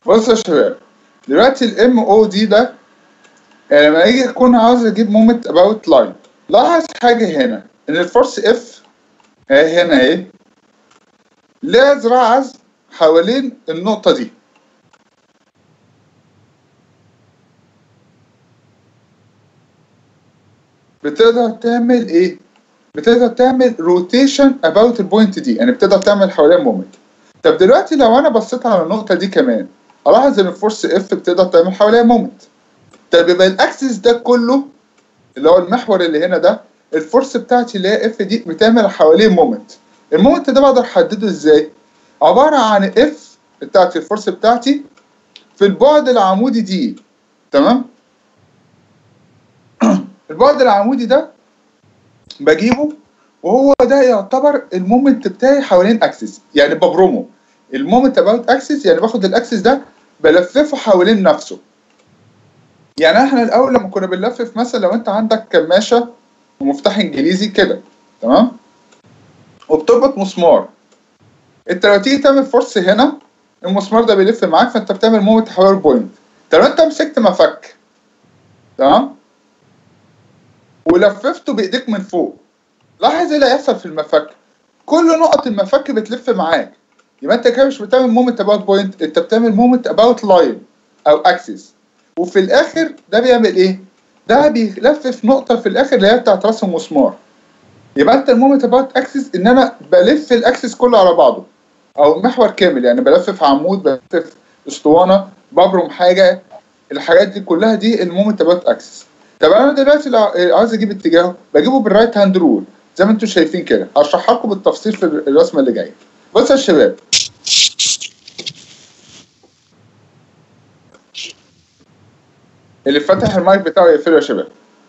بص يا شباب دلوقتي الام او دي ده يعني لما اجي اكون عاوز اجيب مومنت اباوت لاين لاحظ حاجه هنا ان الفورس اف اهي هنا اهي ليها ذراع عزم حوالين النقطه دي بتقدر تعمل ايه بتقدر تعمل روتيشن اباوت البوينت دي يعني بتقدر تعمل حوالين مومنت طب دلوقتي لو انا بصيت على النقطه دي كمان الاحظ ان الفورس اف بتقدر تعمل حواليها مومنت طب يبقى الاكسس ده كله اللي هو المحور اللي هنا ده الفورس بتاعتي اللي هي اف دي بتعمل حواليه مومنت المومنت ده بقدر احدده ازاي عباره عن اف بتاعتي الفورس بتاعتي في البعد العمودي دي تمام البعد العمودي ده بجيبه وهو ده يعتبر المومنت بتاعي حوالين اكسس يعني ببرمه المومنت اباوت اكسس يعني باخد الاكسس ده بلففه حوالين نفسه يعني احنا الاول لما كنا بنلفف مثلا لو انت عندك كماشه ومفتاح انجليزي كده تمام وبتربط مسمار انت لو تيجي تعمل فورس هنا المسمار ده بيلف معاك فانت بتعمل مومنت حوالين البوينت طب لو انت مسكت مفك تمام ولففته بايديك من فوق لاحظ ايه اللي هيحصل في المفك كل نقط المفك بتلف معاك يبقى انت كده مش بتعمل مومنت اباوت بوينت انت بتعمل مومنت اباوت لاين او اكسس وفي الاخر ده بيعمل ايه ده بيلفف نقطه في الاخر اللي هي بتاعت راس المسمار يبقى انت المومنت اباوت اكسس ان انا بلف الاكسس كله على بعضه او محور كامل يعني بلفف عمود بلفف اسطوانه ببرم حاجه الحاجات دي كلها دي المومنت اباوت اكسس طب انا دلوقتي لو عاوز اجيب اتجاهه بجيبه بالرايت هاند رول زي ما انتم شايفين كده هشرحها لكم بالتفصيل في الرسمه اللي جايه بصوا يا شباب اللي فتح المايك بتاعه يقفله يا شباب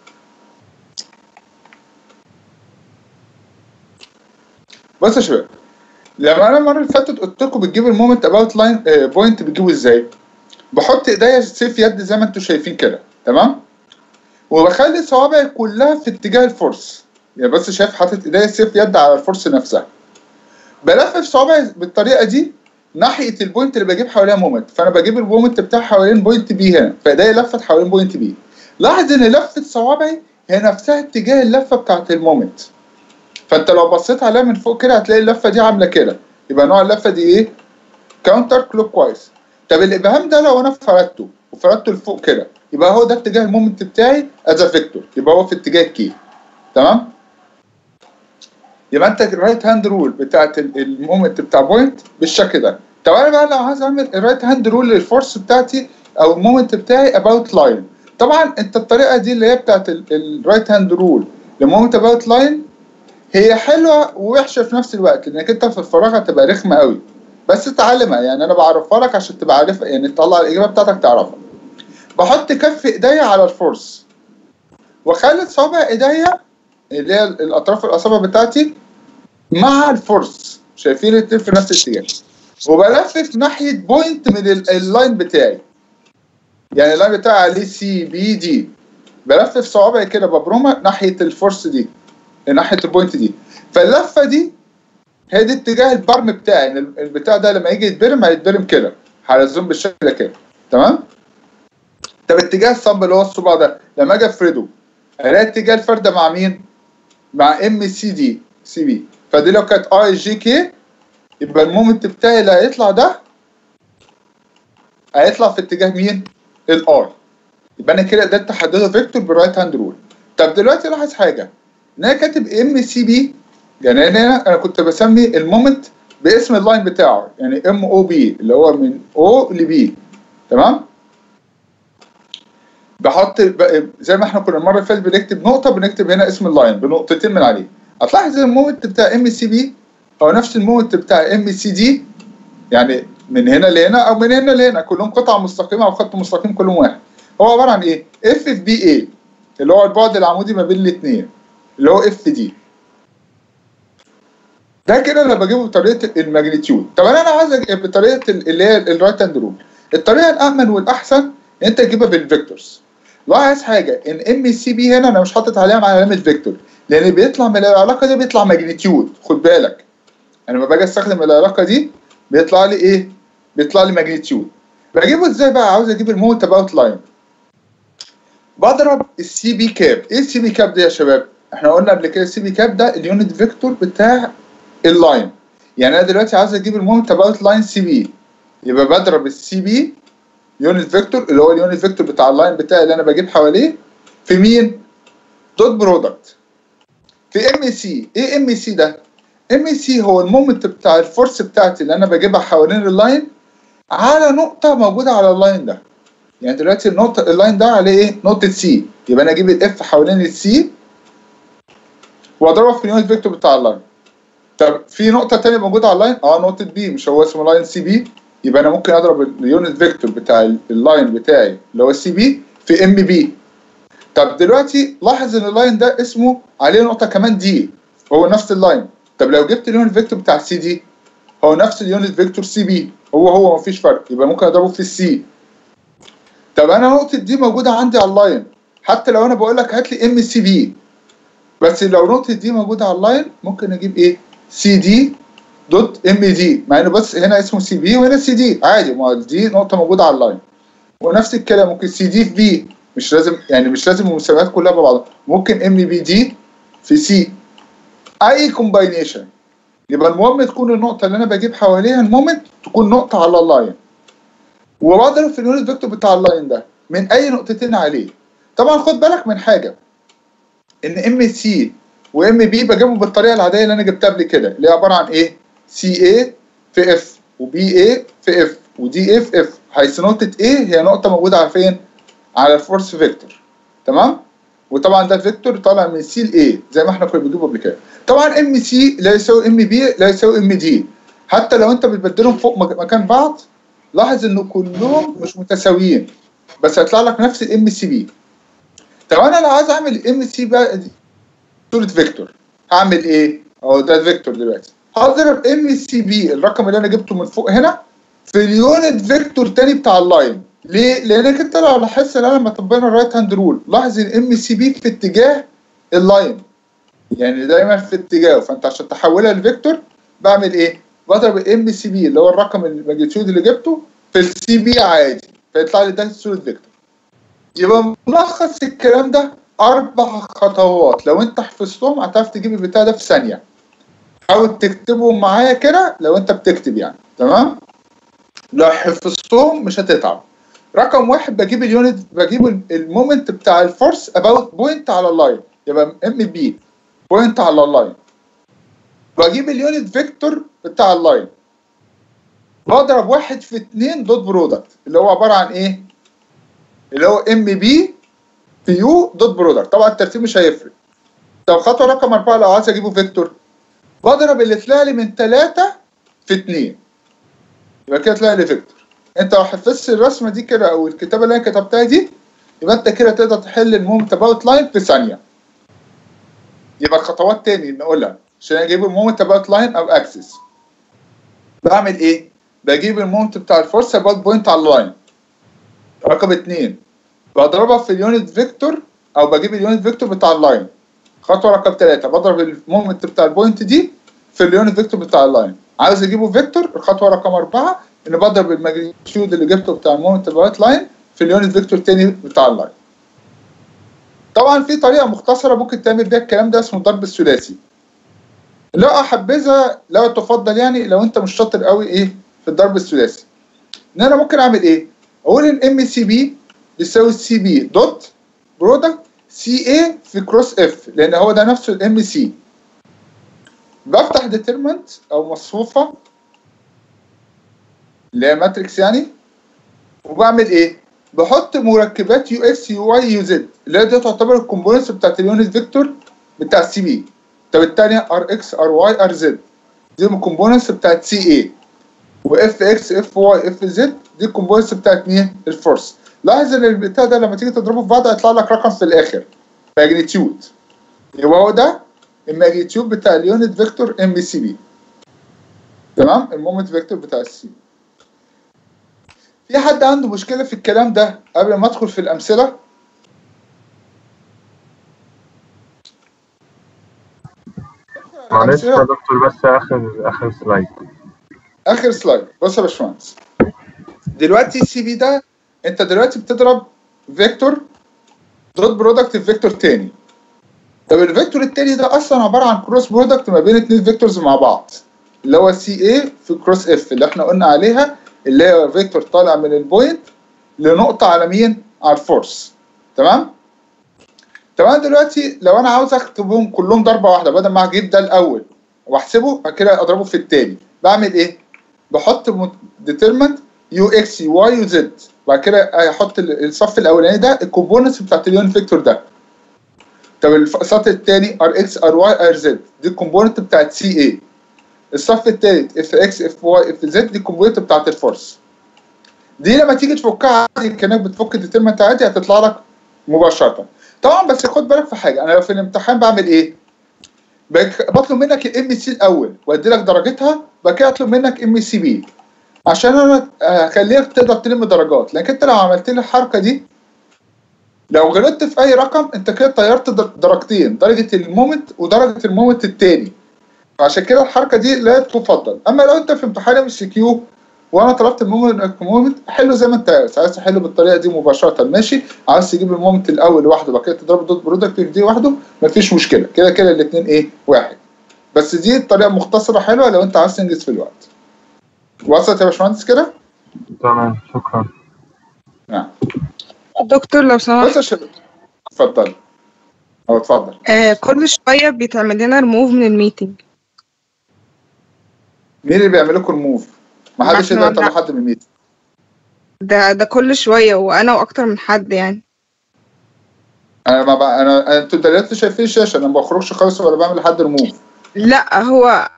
بصوا يا شباب لما انا المره اللي فاتت قلت لكم بتجيب المومنت اباوت لاين بوينت بتجيبه ازاي بحط ايديا سيف يد زي ما انتم شايفين كده تمام وبخلي صوابعي كلها في اتجاه الفورس يعني بس شايف حاطط ايديا سيف يد على الفورس نفسها بلفف صوابعي بالطريقه دي ناحيه البوينت اللي بجيب حواليها مومنت فانا بجيب البوينت بتاعي حوالين بوينت بي هنا فايديا لفت حوالين بوينت بي لاحظ ان لفه صوابعي هي نفسها اتجاه اللفه بتاعت المومنت فانت لو بصيت عليها من فوق كده هتلاقي اللفه دي عامله كده يبقى نوع اللفه دي ايه كاونتر كلوك وايز طب الابهام ده لو انا فردته وفردته لفوق كده يبقى هو ده اتجاه المومنت بتاعي از فيكتور يبقى هو في اتجاه كي تمام يبقى انت الرايت هاند رول بتاعت المومنت بتاع بوينت بالشكل ده طب انا بقى لو عايز اعمل الرايت هاند رول للفورس بتاعتي او المومنت بتاعي اباوت لاين طبعا انت الطريقه دي اللي هي بتاعت الرايت هاند رول لمومنت اباوت لاين هي حلوه ووحشه في نفس الوقت لانك انت في الفراغ هتبقى رخمه قوي بس اتعلمها يعني انا بعرفها لك عشان تبقى عارفها يعني تطلع الاجابه بتاعتك تعرفها بحط كف ايديا على الفورس واخلي صوابع ايديا اللي هي الاطراف الاصابع بتاعتي مع الفورس شايفين الاتنين في نفس الاتجاه وبلفف ناحيه بوينت من اللاين بتاعي يعني اللاين بتاعي عليه سي بي دي بلفف صوابعي كده ببرمها ناحيه الفورس دي ناحيه البوينت دي فاللفه دي هي دي اتجاه البرم بتاعي يعني البتاع ده لما يجي يتبرم هيتبرم كده هلزم بالشكل ده كده تمام طب اتجاه الصب اللي هو الصباع ده لما اجي افرده الاقي اتجاه الفرده مع مين؟ مع ام سي دي سي بي فدي لو كانت اي جي كي يبقى المومنت بتاعي اللي هيطلع ده هيطلع في اتجاه مين؟ الاي يبقى انا كده قدرت احدده فيكتور بالرايت هاند رول طب دلوقتي لاحظ حاجه ان انا كاتب ام سي بي يعني انا انا كنت بسمي المومنت باسم اللاين بتاعه يعني ام او بي اللي هو من او لبي تمام بحط زي ما احنا كنا المره اللي فاتت بنكتب نقطه بنكتب هنا اسم اللاين بنقطتين من عليه هتلاحظ المومنت بتاع ام سي بي هو نفس المومنت بتاع ام سي دي يعني من هنا لهنا او من هنا لهنا كلهم قطعه مستقيمه او خط مستقيم كلهم واحد هو عباره عن ايه؟ اف في بي اي اللي هو البعد العمودي ما بين الاثنين اللي هو اف دي ده كده انا بجيبه بطريقه الماجنتيود طب انا عايز بطريقه اللي هي الرايت هاند رول الطريقه الامن والاحسن ان انت تجيبها بالفيكتورز لاحظ حاجه ان ام سي بي هنا انا مش حاطط عليها علامه فيكتور لان بيطلع من العلاقه دي بيطلع ماجنتيود خد بالك انا لما باجي استخدم العلاقه دي بيطلع لي ايه بيطلع لي ماجنتيود بجيبه ازاي بقى عاوز اجيب المومنت اباوت لاين بضرب السي بي كاب ايه السي بي كاب ده يا شباب احنا قلنا قبل كده السي بي كاب ده اليونت فيكتور بتاع اللاين يعني انا دلوقتي عاوز اجيب المومنت اباوت لاين سي بي يبقى بضرب السي بي يونت فيكتور اللي هو اليونت فيكتور بتاع اللاين بتاعي اللي انا بجيب حواليه في مين دوت برودكت في ام سي ايه ام سي ده ام سي هو المومنت بتاع الفورس بتاعتي اللي انا بجيبها حوالين اللاين على نقطة موجودة على اللاين ده يعني دلوقتي النقطة اللاين ده عليه ايه؟ نقطة سي يبقى انا اجيب الاف حوالين السي واضربها في اليونت فيكتور بتاع اللاين طب في نقطة تانية موجودة على اللاين؟ اه نقطة بي مش هو اسمه لاين سي بي يبقى انا ممكن اضرب اليونت فيكتور بتاع اللاين بتاعي اللي هو السي بي في ام بي طب دلوقتي لاحظ ان اللاين ده اسمه عليه نقطة كمان دي هو نفس اللاين طب لو جبت اليونت فيكتور بتاع السي دي هو نفس اليونت فيكتور سي بي هو هو مفيش فرق يبقى ممكن اضربه في السي طب انا نقطة دي موجودة عندي على اللاين حتى لو انا بقول لك هات لي ام سي بي بس لو نقطة دي موجودة على اللاين ممكن اجيب ايه سي دي دوت ام دي مع انه بس هنا اسمه سي بي وهنا سي دي عادي ما دي نقطة موجودة على اللاين ونفس الكلام ممكن سي دي في بي مش لازم يعني مش لازم المسميات كلها ببعضها ممكن ام بي دي في سي اي كومباينيشن يبقى المهم تكون النقطة اللي أنا بجيب حواليها المومنت تكون نقطة على اللاين وبضرب في اليونت فيكتور بتاع اللاين ده من أي نقطتين عليه طبعا خد بالك من حاجة إن ام سي وام بي بجيبهم بالطريقة العادية اللي أنا جبتها قبل كده اللي هي عبارة عن إيه؟ سي اي في اف وبي اي في اف ودي اي في اف حيث نقطة ايه هي نقطة موجودة على فين؟ على الفورس فيكتور تمام؟ وطبعا ده الفيكتور طالع من سي لاي زي ما احنا كنا بنجيبه قبل كده طبعا ام سي لا يساوي ام بي لا يساوي ام دي حتى لو انت بتبدلهم فوق مكان بعض لاحظ ان كلهم مش متساويين بس هيطلع لك نفس الام سي بي طب انا لو عايز اعمل ام سي بقى دي صوره فيكتور هعمل ايه؟ اهو ده الفيكتور دلوقتي هضرب ام سي بي الرقم اللي انا جبته من فوق هنا في اليونت فيكتور تاني بتاع اللاين ليه؟ لانك انت لو لاحظت ان انا لما طبقنا الرايت هاند رول لاحظ ان ام سي بي في اتجاه اللاين يعني دايما في اتجاهه فانت عشان تحولها لفيكتور بعمل ايه؟ بضرب الام سي بي اللي هو الرقم الماجنتيود اللي جبته في السي بي عادي فيطلع لي ده صوره فيكتور يبقى ملخص الكلام ده اربع خطوات لو انت حفظتهم هتعرف تجيب البتاع ده في ثانيه حاول تكتبهم معايا كده لو انت بتكتب يعني تمام لو حفظتهم مش هتتعب رقم واحد بجيب اليونت بجيب المومنت بتاع الفورس اباوت بوينت على اللاين يبقى ام بي بوينت على اللاين بجيب اليونت فيكتور بتاع اللاين بضرب واحد في اتنين دوت برودكت اللي هو عباره عن ايه؟ اللي هو ام بي في يو دوت برودكت طبعا الترتيب مش هيفرق طب خطوه رقم اربعه لو عايز اجيبه فيكتور بضرب اللي طلع لي من ثلاثه في اتنين يبقى كده طلع لي فيكتور انت لو حفظت الرسمه دي كده او الكتابه اللي انا كتبتها دي يبقى انت كده تقدر تحل المومنت اباوت لاين في ثانيه يبقى الخطوات تاني نقولها عشان اجيب المومنت اباوت لاين او اكسس بعمل ايه؟ بجيب المومنت بتاع الفورس اباوت بوينت على اللاين رقم اتنين بضربها في اليونت فيكتور او بجيب اليونت فيكتور بتاع اللاين خطوه رقم ثلاثه بضرب المومنت بتاع البوينت دي في اليونت فيكتور بتاع اللاين عايز اجيبه فيكتور الخطوه رقم اربعه ان بضرب الماجنتيود اللي جبته بتاع المومنت اباوت لاين في اليونت فيكتور تاني بتاع اللاين طبعا في طريقه مختصره ممكن تعمل بيها الكلام ده اسمه الضرب الثلاثي لو احبذها لو تفضل يعني لو انت مش شاطر قوي ايه في الضرب الثلاثي ان انا ممكن اعمل ايه اقول ان ام سي بي بيساوي سي بي دوت برودكت سي اي في كروس اف لان هو ده نفسه الام سي بفتح ديترمنت او مصفوفه اللي هي ماتريكس يعني وبعمل ايه بحط مركبات يو اكس يو واي يو زد اللي هي دي تعتبر الكومبوننتس بتاعت اليونت فيكتور بتاع السي بي طب الثانيه ار اكس ار واي ار زد دي الكومبوننتس بتاعت سي اي واف اكس اف واي اف زد دي الكومبوننتس بتاعت مين الفورس لاحظ ان البتاع ده لما تيجي تضربه في بعض هيطلع لك رقم في الاخر ماجنتيود يبقى هو ده الماجنتيود بتاع اليونت فيكتور ام سي بي تمام المومنت فيكتور بتاع السي في حد عنده مشكله في الكلام ده قبل ما ادخل في الامثله معلش يا دكتور بس اخر اخر سلايد اخر سلايد بص يا باشمهندس دلوقتي السي بي ده انت دلوقتي بتضرب فيكتور دوت برودكت في فيكتور تاني طب الفيكتور التاني ده اصلا عباره عن كروس برودكت ما بين اتنين فيكتورز مع بعض اللي هو سي اي في كروس اف اللي احنا قلنا عليها اللي هي فيكتور طالع من البوينت لنقطه على مين؟ على الفورس تمام؟ تمام دلوقتي لو انا عاوز اكتبهم كلهم ضربه واحده بدل ما اجيب ده الاول واحسبه بعد كده اضربه في التاني بعمل ايه؟ بحط ديترمنت يو اكس يو واي يو زد بعد كده احط الصف الاولاني ده الكومبوننتس بتاعت اليون فيكتور ده طب السطر الثاني ار اكس ار واي ار زد دي الكومبوننت بتاعت سي اي الصف الثالث اف اكس اف واي اف زد دي الكومبوننت بتاعت الفورس دي لما تيجي تفكها عادي كانك بتفك الديترمنت عادي هتطلع لك مباشره طبعا بس خد بالك في حاجه انا لو في الامتحان بعمل ايه؟ بطلب منك الام سي الاول وادي لك درجتها بعد كده اطلب منك ام سي بي عشان انا اخليك تقدر تلم درجات لكن انت لو عملت لي الحركه دي لو غلطت في اي رقم انت كده طيرت درجتين درجه المومنت ودرجه المومنت التاني فعشان كده الحركه دي لا تفضل اما لو انت في امتحان ام سي كيو وانا طلبت المومنت حله زي ما انت عايز عايز تحله بالطريقه دي مباشره ماشي عايز تجيب المومنت الاول لوحده وبعد كده تضرب دوت برودكت دي لوحده مفيش مشكله كده كده الاثنين ايه واحد بس دي الطريقه مختصره حلوه لو انت عايز تنجز في الوقت وصلت يا باشمهندس كده؟ تمام شكرا نعم دكتور لو بص سمحت يا شباب اتفضل او اتفضل آه كل شوية بيتعمل لنا ريموف من الميتنج مين اللي بيعمل لكم الموف؟ ما حدش ما يقدر احنا- يطلع حد من الميت ده ده كل شوية وأنا وأكتر من حد يعني انا ما بقى انا أنا- انتوا دلوقتي شايفين الشاشه انا ما بخرجش خالص ولا بعمل لحد ريموف لا هو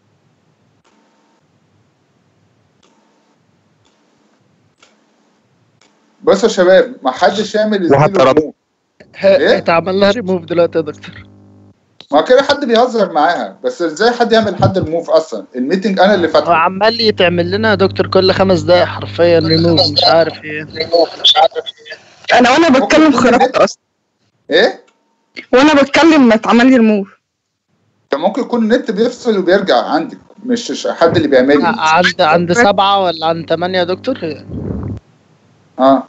بصوا يا شباب ما حدش يعمل واحد زميله طلب. ريموف إيه؟ اتعمل لها ريموف دلوقتي يا دكتور ما كده حد بيهزر معاها بس ازاي حد يعمل حد ريموف اصلا الميتنج انا اللي هو فاتحه عمال يتعمل لنا يا دكتور كل خمس دقايق حرفيا ريموف مش عارف ايه أنا وأنا بتكلم ممكن يكون خرجت أصلا ايه؟ وأنا بتكلم ما اتعمل لي ريموف كان ممكن يكون النت بيفصل وبيرجع عندك مش مش حد اللي بيعمل لي عند عند سبعة ولا عند ثمانية يا دكتور اه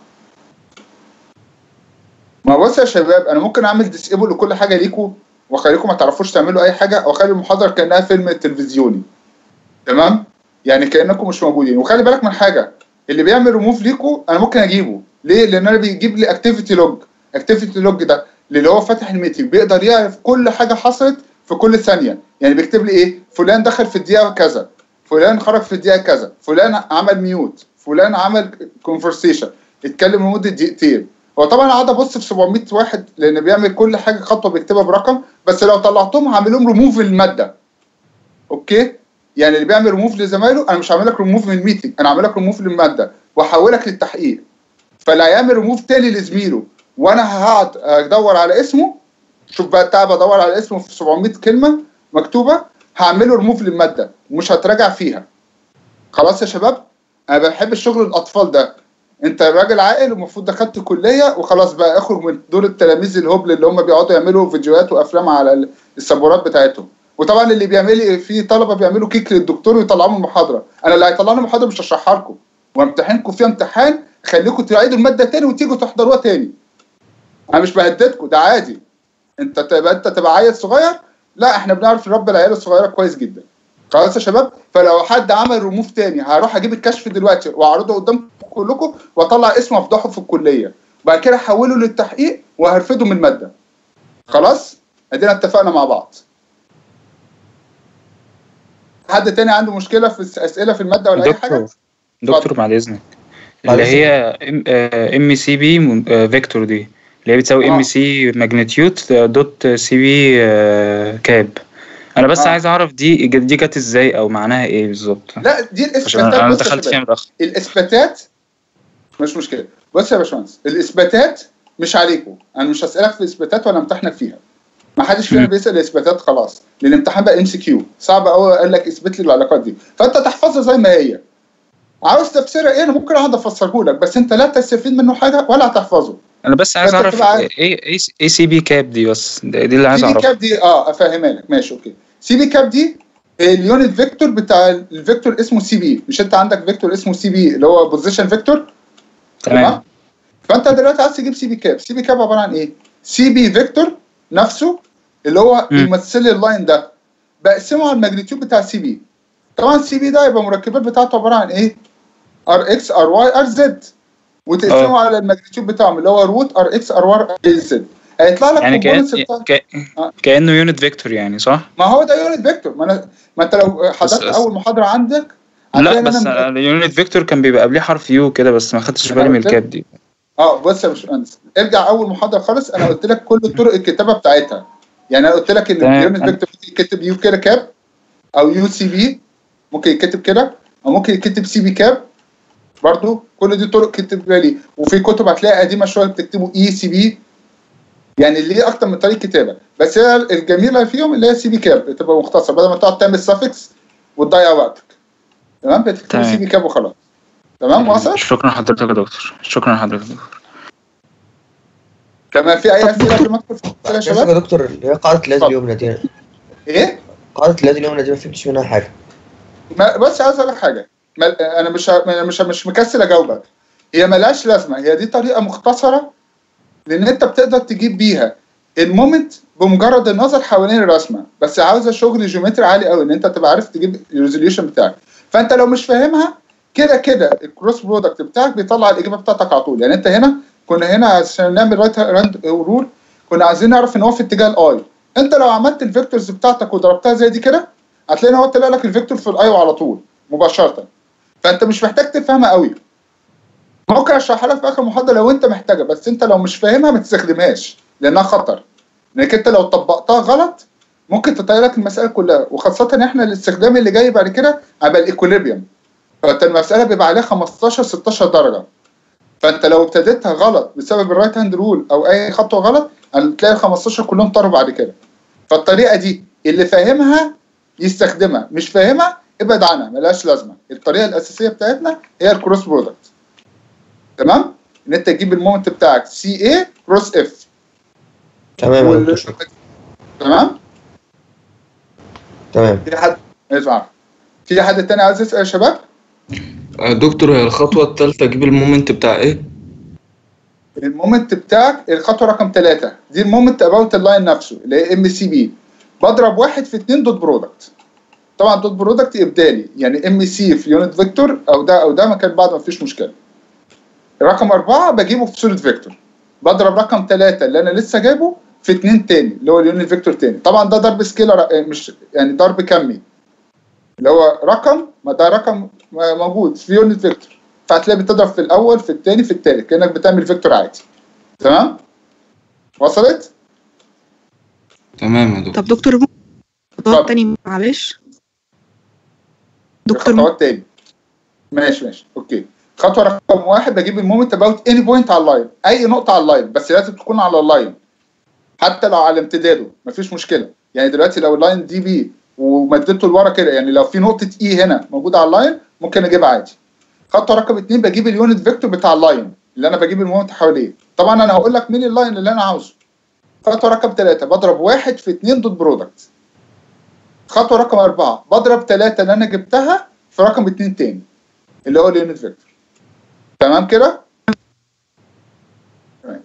ما بص يا شباب انا ممكن اعمل ديسيبل لكل حاجه ليكم واخليكم ما تعرفوش تعملوا اي حاجه واخلي المحاضره كانها فيلم تلفزيوني تمام يعني كانكم مش موجودين وخلي بالك من حاجه اللي بيعمل ريموف ليكم انا ممكن اجيبه ليه لان انا بيجيب لي اكتيفيتي لوج اكتيفيتي لوج ده اللي هو فاتح الميتنج بيقدر يعرف كل حاجه حصلت في كل ثانيه يعني بيكتب لي ايه فلان دخل في الدقيقه كذا فلان خرج في الدقيقه كذا فلان عمل ميوت فلان عمل كونفرسيشن اتكلم لمده دقيقتين هو طبعا قاعد ابص في 700 واحد لان بيعمل كل حاجه خطوه بيكتبها برقم بس لو طلعتهم هعمل لهم ريموف للماده اوكي يعني اللي بيعمل ريموف لزمايله انا مش هعمل لك ريموف من الميتنج انا هعمل لك ريموف للماده واحولك للتحقيق فاللي هيعمل ريموف تاني لزميله وانا هقعد ادور على اسمه شوف بقى بتاع بدور على اسمه في 700 كلمه مكتوبه هعمله ريموف للماده ومش هتراجع فيها خلاص يا شباب انا بحب الشغل الاطفال ده انت راجل عاقل ومفروض دخلت كليه وخلاص بقى اخرج من دور التلاميذ الهبل اللي هم بيقعدوا يعملوا فيديوهات وافلام على ال- السبورات بتاعتهم وطبعا اللي بيعمل لي في طلبه بيعملوا كيك للدكتور ويطلعوا من المحاضره انا اللي هيطلع لي المحاضره مش هشرحها لكم وامتحنكم فيها امتحان خليكم تعيدوا الماده تاني وتيجوا تحضروها تاني انا مش بهددكم ده عادي انت تبقى انت تبقى عيل صغير لا احنا بنعرف نربي العيال الصغيره كويس جدا خلاص يا شباب فلو حد عمل ريموف تاني هروح اجيب الكشف دلوقتي واعرضه قدامكم كلكم واطلع اسمه افضحه في الكليه بعد كده احوله للتحقيق وهرفده من الماده خلاص ادينا اتفقنا مع بعض حد تاني عنده مشكله في الس- اسئله في الماده ولا اي حاجه دكتور دكتور بعد اذنك اللي معلش. هي ام سي بي فيكتور دي اللي هي بتساوي آه. ام سي ماجنتيود دوت سي بي كاب انا بس آه. عايز اعرف دي دي جت ازاي او معناها ايه بالظبط لا دي عشان الاثباتات انا بص يا دخلت شباب. فيها متاخر الاثباتات مش مشكله بص يا باشمهندس الاثباتات مش عليكم انا مش هسالك في الاثباتات ولا امتحنك فيها ما حدش فينا مم. بيسال الاثباتات خلاص لان الامتحان بقى ام سي كيو صعب قوي قال لك اثبت لي العلاقات دي فانت تحفظها زي ما هي عاوز تفسيرها ايه انا ممكن اقعد افسره لك بس انت لا تستفيد منه حاجه ولا هتحفظه انا بس عايز فأنت اعرف بتبقى عارف. ايه ايه سي بي كاب دي بس دي دي اللي عايز سي بي اعرفها كاب دي اه افهمها لك ماشي اوكي سي بي كاب دي اليونت فيكتور بتاع الفيكتور اسمه سي بي مش انت عندك فيكتور اسمه سي بي اللي هو بوزيشن فيكتور تمام فانت دلوقتي عايز تجيب سي بي كاب سي بي كاب عباره عن ايه سي بي فيكتور نفسه اللي هو مم. بيمثل لي اللاين ده بقسمه على الماجنتيود بتاع سي بي طبعا السي بي ده يبقى مركبات بتاعته عباره عن ايه ار اكس ار واي ار زد وتقسمه آه. على الماجنتيود بتاعهم اللي هو روت ار اكس ار واي ار زد هيطلع لك يعني كأن components بتاع ك... آه. كأنه يونت فيكتور يعني صح؟ ما هو ده يونت فيكتور ما انا ما انت لو حضرت بس- اول محاضره عندك لا هتلاقي إن بس أنا- اليونت فيكتور كان بيبقى قبليه حرف يو كده بس ما خدتش بالي من الكاب دي اه بص يا باشمهندس ارجع اول محاضره خالص انا قلت لك كل طرق الكتابه بتاعتها يعني انا قلت لك ان تمام. اليونت فيكتور ممكن يتكتب يو كده كاب او يو سي بي ممكن يتكتب كده او ممكن يتكتب سي بي كاب برضو كل دي طرق كتب لي وفي كتب هتلاقي قديمه شويه بتكتبوا اي سي بي يعني ليه اكتر من طريقه كتابه بس هي الجميله فيهم اللي هي سي بي كاب بتبقى مختصر بدل ما تقعد تعمل سافكس وتضيع وقتك تمام بتكتب تمام. سي بي كاب وخلاص تمام وصل شكرا حضرتك يا دكتور شكرا حضرتك يا دكتور تمام في اي اسئله قبل ما ادخل في الأسئلة يا شباب شباب يا دكتور اللي هي قاعدة اليد اليمنى دي ايه قاعدة اليد اليمنى دي ما فهمتش منها حاجة ما بس عايز اقول لك حاجه ما انا مش انا مش مش مكسل اجاوبك هي ملهاش لازمه هي دي طريقه مختصره لان انت بتقدر تجيب بيها المومنت بمجرد النظر حوالين الرسمه بس عاوزه شغل جيومتري عالي قوي ان انت تبقى عارف تجيب الريزوليوشن بتاعك فانت لو مش فاهمها كده كده الكروس برودكت بتاعك بيطلع الاجابه بتاعتك على طول يعني انت هنا كنا هنا عشان نعمل رايت راند رول كنا عايزين نعرف ان هو في اتجاه الاي انت لو عملت الفيكتورز بتاعتك وضربتها زي دي كده هتلاقي ان هو طلع لك الفيكتور في الاي على طول مباشره فانت مش محتاج تفهمها قوي ممكن اشرحها لك في اخر المحاضره لو انت محتاجها بس انت لو مش فاهمها ما تستخدمهاش لانها خطر لانك انت لو طبقتها غلط ممكن تطير لك المساله كلها وخاصه ان احنا الاستخدام اللي جاي بعد كده هيبقى الايكوليبيوم فانت المساله بيبقى عليها 15 16 درجه فانت لو ابتديتها غلط بسبب الرايت هاند رول او اي خطوه غلط هتلاقي ال 15 كلهم طاروا بعد كده فالطريقه دي اللي فاهمها يستخدمها مش فاهمها ابعد عنها ملهاش لازمه الطريقه الاساسيه بتاعتنا هي الكروس برودكت تمام ان انت تجيب المومنت بتاعك سي اي كروس اف تمام يا وال- دكتور شكرا تمام تمام في حد اسمع في حد تاني عايز يسال يا شباب آه، دكتور هي الخطوة التالتة اجيب المومنت بتاع ايه؟ المومنت بتاعك الخطوه رقم ثلاثة دي المومنت اباوت اللاين نفسه اللي هي ام سي بي بضرب واحد في اتنين دوت برودكت طبعا دوت برودكت ابدالي يعني ام سي في يونت فيكتور او ده او ده مكان بعض ما فيش مشكله رقم أربعة بجيبه في صورة فيكتور بضرب رقم ثلاثة اللي أنا لسه جايبه في اتنين تاني اللي هو اليونت فيكتور تاني طبعا ده ضرب سكيلر آه، مش يعني ضرب كمي اللي هو رقم ما ده رقم موجود في يونت فيكتور فهتلاقي بتضرب في الأول في التاني في التالت كأنك بتعمل فيكتور عادي تمام وصلت؟ تمام يا دكتور طب دكتور ممكن اتفضل. خطوات تاني معلش دكتور خطوات تاني ماشي ماشي اوكي خطوه رقم واحد بجيب المومنت اباوت اني بوينت على اللاين اي نقطه على اللاين بس لازم تكون على اللاين حتى لو على امتداده مفيش مشكله يعني دلوقتي لو اللاين دي بي ومدته لورا كده يعني لو في نقطه اي هنا موجوده على اللاين ممكن اجيبها عادي خطوه رقم اتنين بجيب اليونت فيكتور بتاع اللاين اللي انا بجيب المومنت حواليه طبعا انا هقول لك مين اللاين اللي انا عاوزه خطوه رقم ثلاثه بضرب واحد في اتنين دوت برودكت خطوه رقم اربعه بضرب ثلاثه اللي انا جبتها في رقم اتنين تاني اللي هو اليونت فيكتور تمام كده؟ تمام.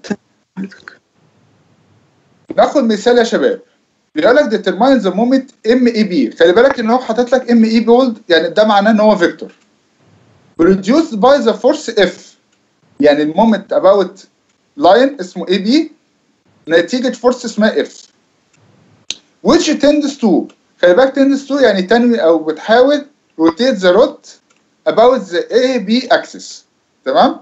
ناخد مثال يا شباب بيقول لك determine the moment ام اي بي خلي بالك ان هو حاطط لك ام اي بولد يعني ده معناه ان هو فيكتور produced by the force F يعني المومنت about line اسمه اي بي نتيجة فورس اسمها F which tends to خلي بالك tends to يعني تنوي او بتحاول rotate the rod about the AB axis تمام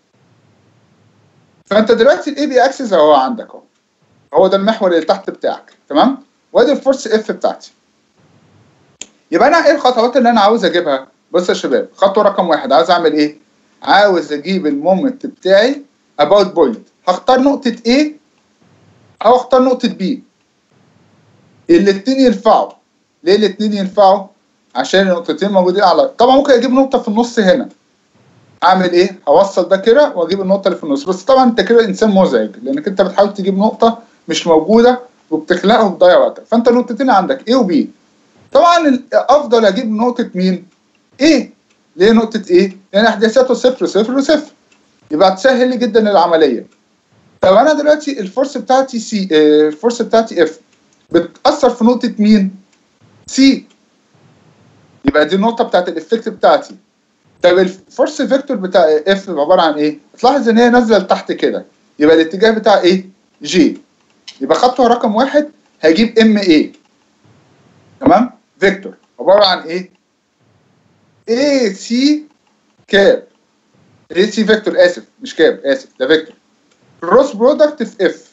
فانت دلوقتي الاي بي اكسس اهو عندك اهو هو ده المحور اللي تحت بتاعك تمام وادي الفورس اف بتاعتي يبقى انا ايه الخطوات اللي انا عاوز اجيبها بص يا شباب خطوه رقم واحد عاوز اعمل ايه عاوز اجيب المومنت بتاعي about point هختار نقطه A او اختار نقطه B الاتنين ينفعوا ليه الاتنين ينفعوا عشان النقطتين موجودين على طبعا ممكن اجيب نقطه في النص هنا اعمل ايه هوصل ده كده واجيب النقطه اللي في النص بس طبعا انت كده انسان مزعج لانك انت بتحاول تجيب نقطه مش موجوده وبتخلقها وبتضيع وقتك فانت نقطتين عندك A و B طبعا الافضل اجيب نقطه مين A ليه نقطه A لان احداثاته صفر صفر وصفر يبقى هتسهل لي جدا العمليه طب انا دلوقتي الفورس بتاعتي سي آه، الفورس بتاعتي اف بتاثر في نقطه مين سي يبقى دي النقطه بتاعت الافكت بتاعتي طب الفورس فيكتور بتاع اف عباره عن ايه تلاحظ ان هي نازله لتحت كده يبقى الاتجاه بتاع ايه جي يبقى خطوه رقم واحد هجيب ام ايه تمام فيكتور عباره عن ايه اي سي كاب اي سي فيكتور اسف مش كاب اسف ده فيكتور كروس برودكت في اف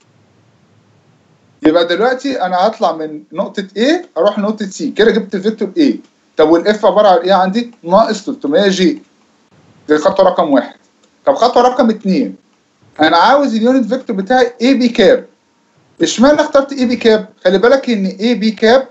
يبقى دلوقتي انا هطلع من نقطه A اروح لنقطه C كده جبت الفيكتور A طب والاف عباره عن ايه عندي؟ ناقص 300 جي دي خطوه رقم واحد طب خطوه رقم اثنين انا عاوز اليونت فيكتور بتاعي اي بي كاب اشمعنى اخترت اي بي كاب؟ خلي بالك ان اي بي كاب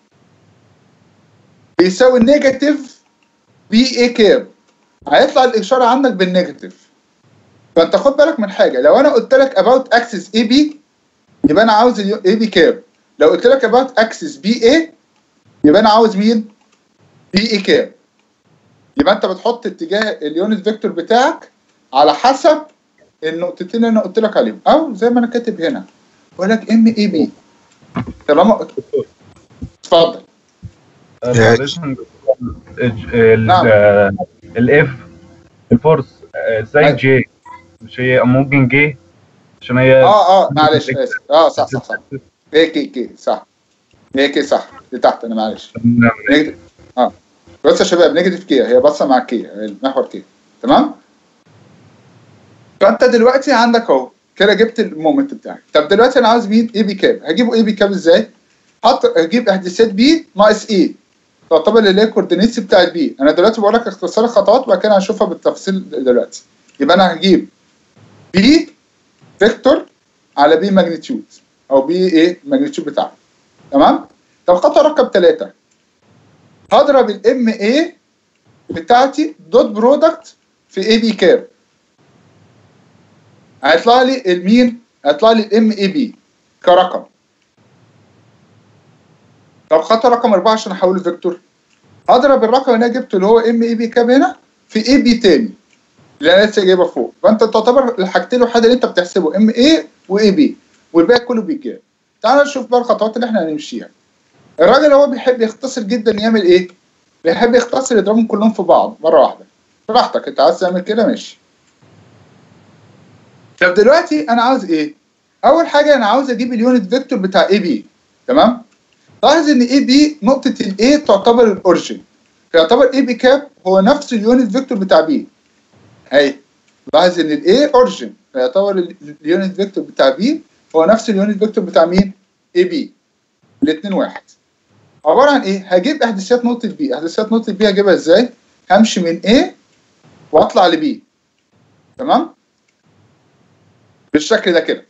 بيساوي نيجاتيف بي اي كاب هيطلع الاشاره عندك بالنيجاتيف فانت خد بالك من حاجه لو انا قلت لك اباوت اكسس اي بي يبقى انا عاوز اي بي كاب لو قلت لك اباوت اكسس بي اي يبقى انا عاوز مين؟ بي اي كاب يبقى انت بتحط اتجاه اليونت فيكتور بتاعك على حسب النقطتين اللي انا قلت لك عليهم او زي ما انا كاتب هنا بقول لك ام اي بي طالما اتفضل معلش ال- نعم. ال- الاف الفورس آه، زي أيوة. جي مش هي ممكن جي عشان هي اه اه معلش اسف اه صح صح صح هي كي كي صح هي كي صح دي تحت انا معلش نيجاتيف اه بص يا شباب نيجاتيف كي هي باصه مع كي المحور كي تمام فانت دلوقتي عندك اهو كده جبت المومنت بتاعك طب دلوقتي انا عاوز مين اي بي كاب هجيبه اي بي كاب ازاي حط هجيب احداثيات بي ناقص اي تعتبر اللي هي الكوردينيتس بتاعت بي انا دلوقتي بقول لك اختصار الخطوات وبعد كده هنشوفها بالتفصيل دلوقتي يبقى انا هجيب بي فيكتور على بي ماجنتيود او بي ايه الماجنتيود بتاعها تمام طب خطوه رقم ثلاثه هضرب الام اي بتاعتي دوت برودكت في اي بي كاب هيطلع لي المين هيطلع لي الام اي بي كرقم طب خطوه رقم اربعه عشان احوله فيكتور هضرب الرقم اللي انا جبته اللي هو ام اي بي كاب هنا في اي بي تاني اللي انا لسه جايبها فوق فانت تعتبر الحاجتين الوحيده اللي انت بتحسبه ام اي واي بي والباقي كله بي كاب تعال نشوف بقى الخطوات اللي احنا هنمشيها الراجل هو بيحب يختصر جدا يعمل ايه؟ بيحب يختصر يضربهم كلهم في بعض مره واحده براحتك انت عايز تعمل كده ماشي طب دلوقتي انا عاوز ايه؟ اول حاجه انا عاوز اجيب اليونت فيكتور بتاع اي بي تمام؟ لاحظ ان اي بي نقطه الاي تعتبر الاورجن فيعتبر اي بي كاب هو نفس اليونت فيكتور بتاع بي اهي لاحظ ان الاي اورجن فيعتبر ال- اليونت فيكتور بتاع بي هو نفس اليونت فيكتور بتاع مين؟ اي بي الاثنين واحد عباره عن ايه؟ هجيب احداثيات نقطه بي، احداثيات نقطه بي هجيبها ازاي؟ همشي من A واطلع ل B تمام؟ بالشكل ده كده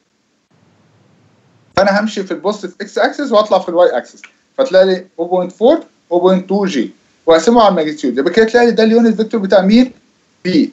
فانا همشي في البوزيتيف اكس اكسس واطلع في الواي اكسس فتلاقي لي 0.4 0.2 جي واقسمه على الماجنتيود يبقى كده تلاقي لي ده اليونت فيكتور بتاع مين؟ B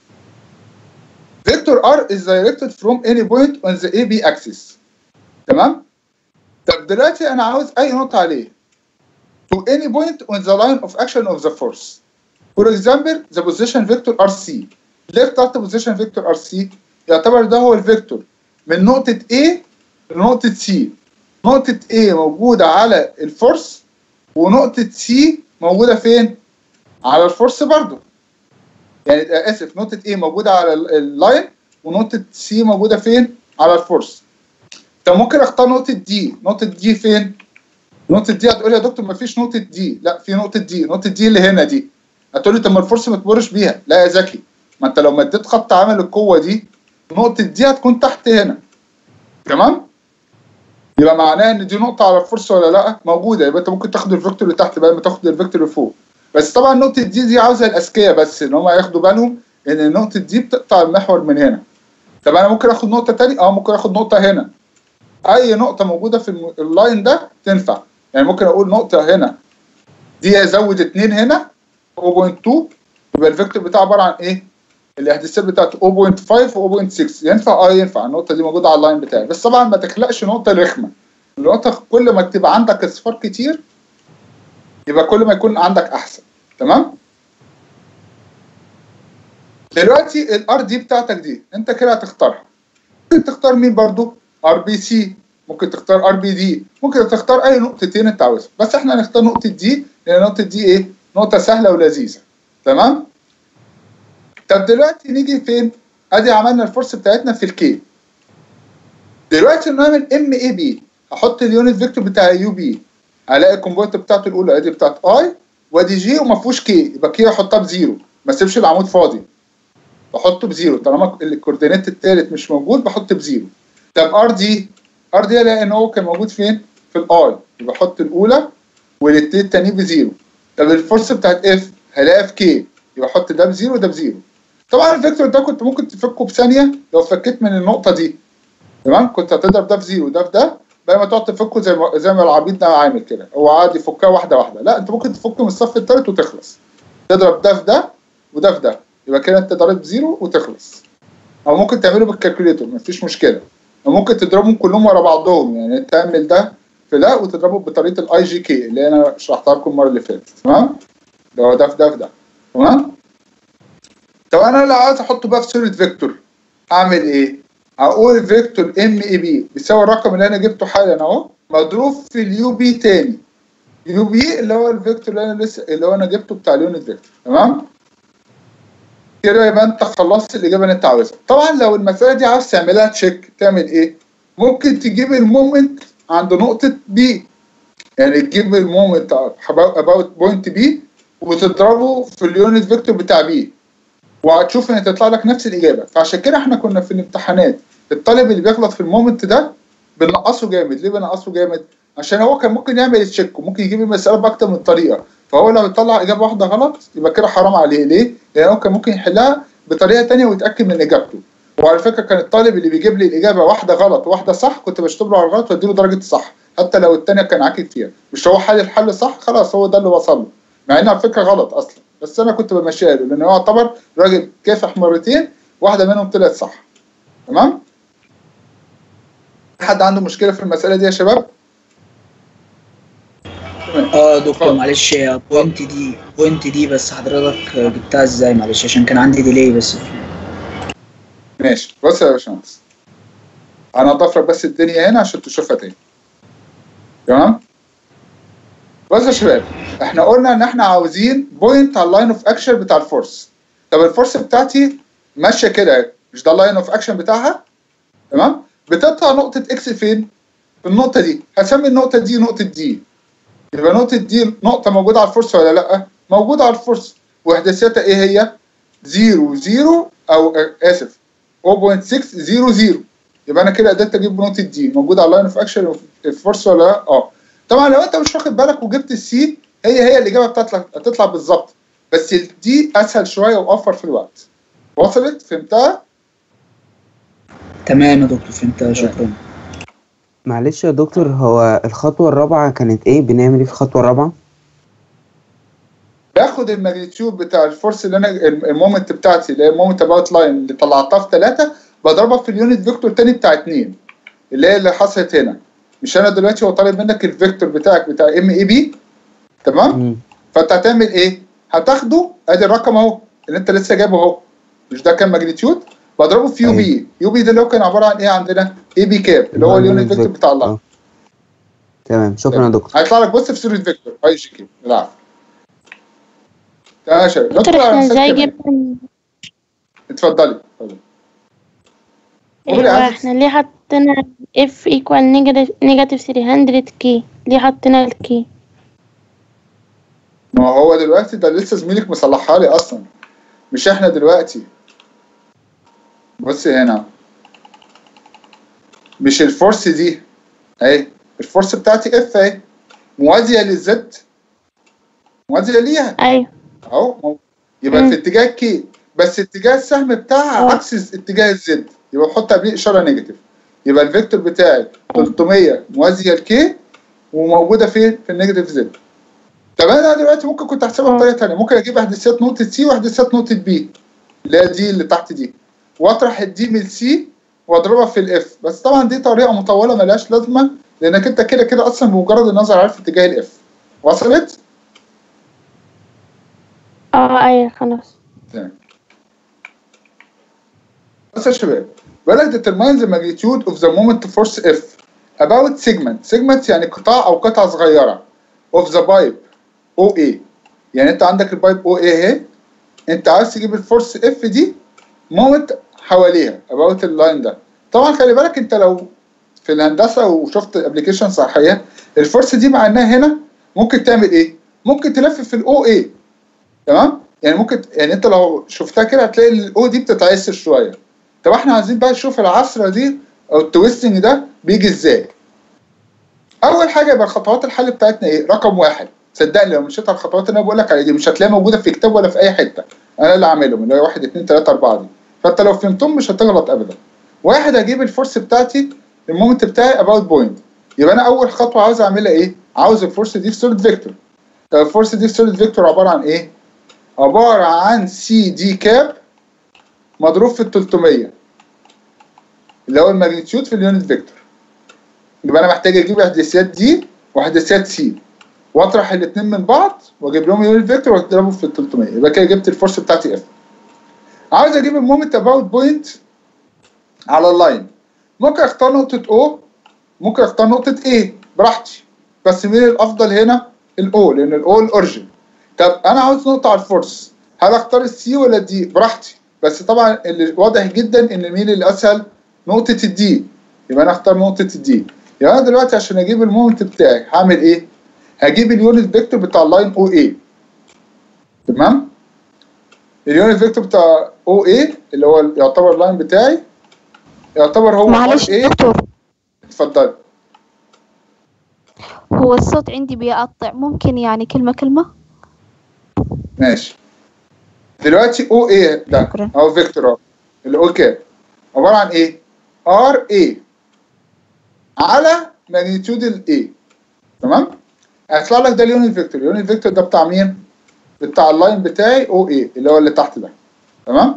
Vector R is directed from any point on the AB axis تمام؟ طب دلوقتي انا عاوز اي نقطه عليه to any point on the line of action of the force for example the position vector RC ليه اخترت position vector RC يعتبر ده هو الفيكتور من نقطة A لنقطة C نقطة A موجودة على الفورس ونقطة C موجودة فين؟ على الفورس برضو يعني آه، اسف نقطة A موجودة على ال- اللاين ونقطة C موجودة فين؟ على الفورس طب ممكن اختار نقطة دي، نقطة دي فين؟ نقطة دي هتقول لي يا دكتور مفيش نقطة دي، لا في نقطة دي، نقطة دي اللي هنا دي. هتقول لي طب ما الفرصة ما تمرش بيها، لا يا ذكي، ما انت لو مديت خط عامل القوة دي نقطة دي هتكون تحت هنا. تمام؟ يبقى معناه ان دي نقطة على الفرصة ولا لا؟ موجودة، يبقى انت ممكن تاخد الفيكتور اللي تحت بدل ما تاخد الفيكتور اللي فوق. بس طبعا نقطة دي دي عاوزة الأذكياء بس ان هم ياخدوا بالهم ان النقطة دي بتقطع المحور من هنا. طب انا ممكن اخد نقطة تاني؟ اه ممكن اخد نقطة هنا. اي نقطه موجوده في الم- اللاين ده تنفع يعني ممكن اقول نقطه هنا دي ازود اتنين هنا 0.2 يبقى الفيكتور بتاعه عباره عن ايه؟ الاحداثيات بتاعته 0.5 و 0.6 ينفع اه ينفع النقطه دي موجوده على اللاين بتاعي بس طبعا ما تخلقش نقطه رخمه النقطه كل ما تبقى عندك اصفار كتير يبقى كل ما يكون عندك احسن تمام؟ دلوقتي الار دي بتاعتك دي انت كده هتختارها ممكن تختار مين برضو ار بي سي ممكن تختار ار بي دي ممكن تختار اي نقطتين انت عاوزها بس احنا هنختار نقطه دي لان نقطه دي ايه نقطه سهله ولذيذه تمام طب دلوقتي نيجي فين ادي عملنا الفورس بتاعتنا في الكي دلوقتي نعمل ام اي بي احط اليونت فيكتور بتاع يو بي الاقي الكومبوننت بتاعته الاولى ادي بتاعت اي وادي جي وما فيهوش كي يبقى كي احطها بزيرو ما اسيبش العمود فاضي بحطه بزيرو طالما الكوردينيت الثالث مش موجود بحط بزيرو طب ار دي ار دي الاقي ان هو كان موجود فين؟ في الاي يبقى احط الاولى والاثنين التانيين بزيرو طب الفورس بتاعت اف هلاقيها في كي يبقى احط ده بزيرو وده بزيرو طبعا الفيكتور ده كنت ممكن تفكه بثانيه لو فكيت من النقطه دي تمام كنت هتضرب ده في زيرو وده في ده بدل ما تقعد تفكه زي ما زي ما العبيط ده عامل كده هو عادي يفكها واحده واحده لا انت ممكن تفك من الصف الثالث وتخلص تضرب ده في ده وده في ده يبقى كده انت ضارب زيرو وتخلص او ممكن تعمله بالكالكوليتور مفيش مشكله او ممكن تضربهم كلهم ورا بعضهم يعني انت تعمل ده في ده وتضربه بطريقه الاي جي كي اللي انا شرحتها لكم المره اللي فاتت تمام ده هو ده في ده في ده تمام طب انا لو عايز احطه بقى في صوره فيكتور اعمل ايه؟ هقول فيكتور ام اي بي بيساوي الرقم اللي انا جبته حالا اهو مضروب في اليو بي تاني يو بي اللي هو الفيكتور اللي انا لسه اللي هو انا جبته بتاع اليونت فيكتور تمام؟ كده يبقى انت خلصت الاجابه اللي انت عاوزها طبعا لو المساله دي عاوز تعملها تشيك تعمل ايه؟ ممكن تجيب المومنت عند نقطه بي يعني تجيب المومنت اباوت بوينت بي وتضربه في اليونت فيكتور بتاع بي وهتشوف ان تطلع لك نفس الاجابه فعشان كده احنا كنا في الامتحانات الطالب اللي بيغلط في المومنت ده بنقصه جامد ليه بنقصه جامد عشان هو كان ممكن يعمل تشيك وممكن يجيب المساله باكتر من طريقه فهو لو طلع اجابه واحده غلط يبقى كده حرام عليه ليه لان هو كان ممكن يحلها بطريقه تانية ويتاكد من اجابته وعلى فكره كان الطالب اللي بيجيب لي الاجابه واحده غلط وواحده صح كنت بشطب له على الغلط واديله درجه صح حتى لو الثانيه كان عاكك فيها مش هو حل الحل صح خلاص هو ده اللي وصل له مع ان على فكره غلط اصلا بس انا كنت بمشيها له لان هو يعتبر راجل كافح مرتين واحده منهم طلعت صح تمام حد عنده مشكله في المساله دي يا شباب اه دكتور اتفضل. معلش بوينت دي بوينت دي بس حضرتك جبتها ازاي معلش عشان كان عندي ديلي بس ماشي بص يا باشمهندس انا اضيف لك بس الدنيا هنا عشان تشوفها تاني تمام بص يا شباب احنا قلنا ان احنا عاوزين بوينت على اللاين اوف اكشن بتاع الفورس طب الفورس بتاعتي ماشيه كده مش ده اللاين اوف اكشن بتاعها تمام بتقطع نقطه اكس فين في النقطه دي هسمي النقطه دي نقطه دي يبقى نقطه دي نقطه موجوده على الفورس ولا لا موجوده على الفورس واحداثيتها ايه هي 0 0 او آه، اسف 0.600 يبقى انا كده قدرت اجيب نقطه دي موجوده على اللاين اوف اكشن الفورس ولا لا اه طبعا لو انت مش واخد بالك وجبت السي هي هي الاجابه بتاعتك هتطلع بالظبط بس الدي اسهل شويه واوفر في الوقت وصلت فهمتها تمام يا دكتور فهمتها شكرا معلش يا دكتور هو الخطوة الرابعة كانت ايه بنعمل ايه في الخطوة الرابعة باخد الماجنتيود بتاع الفورس اللي انا المومنت بتاعتي اللي هي المومنت اباوت لاين اللي طلعتها في 3 بضربها في اليونت فيكتور تاني بتاع 2 اللي هي اللي حصلت هنا مش انا دلوقتي هو طالب منك الفيكتور بتاعك بتاع ام اي بي تمام مم. فانت هتعمل ايه؟ هتاخده ادي الرقم اهو اللي انت لسه جايبه اهو مش ده كان ماجنتيود بضربه في يو أيوة. بي يو بي ده اللي هو كان عباره عن ايه عندنا؟ اي بي كاب اللي هو اليونت فيكتور بتاع الله آه. تمام شكرا يا دكتور هيطلع لك بص في صوره فيكتور اي جي كيو العفو تمام يا شباب دكتور ندخل على احنا مثال ازاي كمان. جبنا اتفضلي اتفضلي قولي ايوه عادي. احنا ليه حطينا اف ايكوال نيجاتيف 300 كي ليه حطينا الكي ما هو دلوقتي ده لسه زميلك مصلحها لي اصلا مش احنا دلوقتي بصي هنا مش الفورس دي اهي الفورس بتاعتي اف اهي موازيه للزد موازيه ليها ايوه اهو يبقى مم. في اتجاه كي بس اتجاه السهم بتاعها اه. عكس اتجاه الزد يبقى بحط قبليه اشاره نيجاتيف يبقى الفيكتور بتاعي 300 موازيه لكي وموجوده فين في النيجاتيف زد طب انا دلوقتي ممكن كنت احسبها اه. بطريقه ثانيه ممكن اجيب احداثيات نقطه سي واحداثيات نقطه بي اللي هي دي اللي تحت دي واطرح الدي من سي واضربها في الاف بس طبعا دي طريقه مطوله ملهاش لازمه لانك انت كده كده اصلا بمجرد النظر عارف اتجاه الاف وصلت؟ اه ايوه خلاص تمام بص يا شباب بيقول لك determine the magnitude of the moment force F about segment segment يعني قطاع او قطعه صغيره of the pipe OA يعني انت عندك البايب OA اهي انت عايز تجيب الفورس F دي مومنت حواليها about اللاين ده طبعا خلي بالك انت لو في الهندسه وشفت ابلكيشن صحيه الفورس دي مع انها هنا ممكن تعمل ايه؟ ممكن تلف في الاو اي تمام؟ يعني ممكن يعني انت لو شفتها كده هتلاقي الاو دي بتتعسر شويه طب احنا عايزين بقى نشوف العصره دي او التويستنج ده بيجي ازاي؟ اول حاجه يبقى خطوات الحل بتاعتنا ايه؟ رقم واحد صدقني لو مشيت على الخطوات اللي انا بقول لك عليها دي مش هتلاقيها موجوده في كتاب ولا في اي حته انا اللي عاملهم اللي هو 1 2 3 4 دي فانت لو فهمتهم مش هتغلط ابدا واحد هجيب الفورس بتاعتي المومنت بتاعي اباوت بوينت يبقى انا اول خطوه عاوز اعملها ايه؟ عاوز الفورس دي في سوليد فيكتور طب الفورس دي في سوليد فيكتور عباره عن ايه؟ عباره عن سي دي كاب مضروب في ال 300 اللي هو الماجنتيود في اليونت فيكتور يبقى انا محتاج اجيب احداثيات دي واحداثيات سي واطرح الاثنين من بعض واجيب لهم يونت فيكتور واضربه في ال 300 يبقى كده جبت الفورس بتاعتي اف عاوز اجيب المومنت اباوت بوينت على اللاين ممكن اختار نقطة O ممكن اختار نقطة A براحتي بس مين الأفضل هنا؟ الأو لأن الأو الأوريجن طب أنا عاوز نقطة على الفورس هل أختار السي ولا الدي؟ براحتي بس طبعا اللي واضح جدا إن مين الأسهل؟ نقطة الدي يبقى أنا أختار نقطة الدي يبقى أنا دلوقتي عشان أجيب المومنت بتاعي هعمل إيه؟ هجيب اليونت فيكتور بتاع اللاين أو إيه تمام؟ اليونت فيكتور بتاع او اي اللي هو يعتبر اللاين بتاعي يعتبر هو معلش ايه دكتور اتفضل هو الصوت عندي بيقطع ممكن يعني كلمة كلمة ماشي دلوقتي او ايه ده شكرا. او فيكتور اهو الاو كاب عباره عن ايه ار اي على ماجنتيود الاي تمام هيطلع لك ده اليونت فيكتور اليونت فيكتور ده بتاع مين بتاع اللاين بتاعي او اي اللي هو اللي تحت ده تمام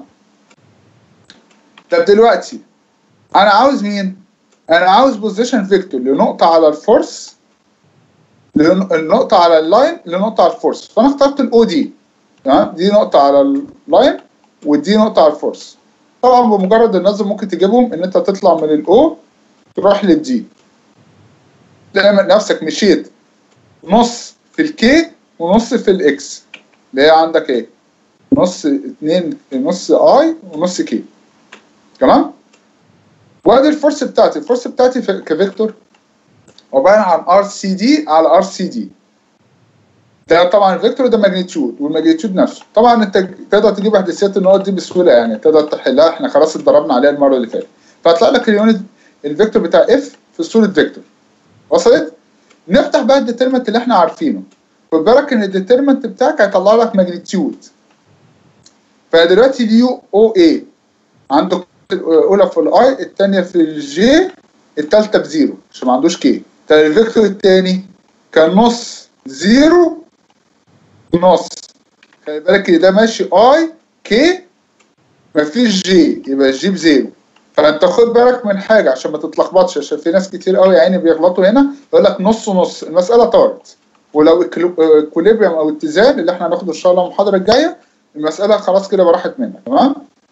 طب دلوقتي انا عاوز مين انا عاوز بوزيشن فيكتور لنقطه على الفورس لن- النقطه على اللاين لنقطه على الفورس فانا اخترت الاو دي تمام دي نقطه على اللاين ودي نقطه على الفورس طبعا بمجرد النظم ممكن تجيبهم ان انت تطلع من الاو تروح للدي تلاقي نفسك مشيت نص في الكي ونص في الاكس اللي هي عندك ايه نص اتنين نص اي ونص كي تمام وادي الفورس بتاعتي الفورس بتاعتي في- كفيكتور عباره عن ار سي دي على ار سي دي ده طبعا الفيكتور ده ماجنتيود والماجنتيود نفسه طبعا انت تقدر تجيب احداثيات النقط دي بسهوله يعني تقدر تحلها احنا خلاص اتدربنا عليها المره اللي فاتت فهيطلع لك اليونت الفيكتور بتاع اف في صوره فيكتور وصلت نفتح بقى الديترمنت اللي احنا عارفينه خد بالك ان الديترمنت بتاعك هيطلع لك ماجنتيود فدلوقتي اليو او اي عندك الاولى في الاي الثانيه في الجي الثالثه بزيرو عشان ما عندوش كي طب الفيكتور الثاني كان نص زيرو نص خلي بالك ان ده ماشي اي كي مفيش جي يبقى الجي بزيرو فانت خد بالك من حاجه عشان ما تتلخبطش عشان في ناس كتير قوي يا عيني بيغلطوا هنا يقول لك نص ونص المساله طارت ولو اكوليبريم او اتزان اللي احنا هناخده ان شاء الله المحاضره الجايه المساله خلاص كده راحت منك تمام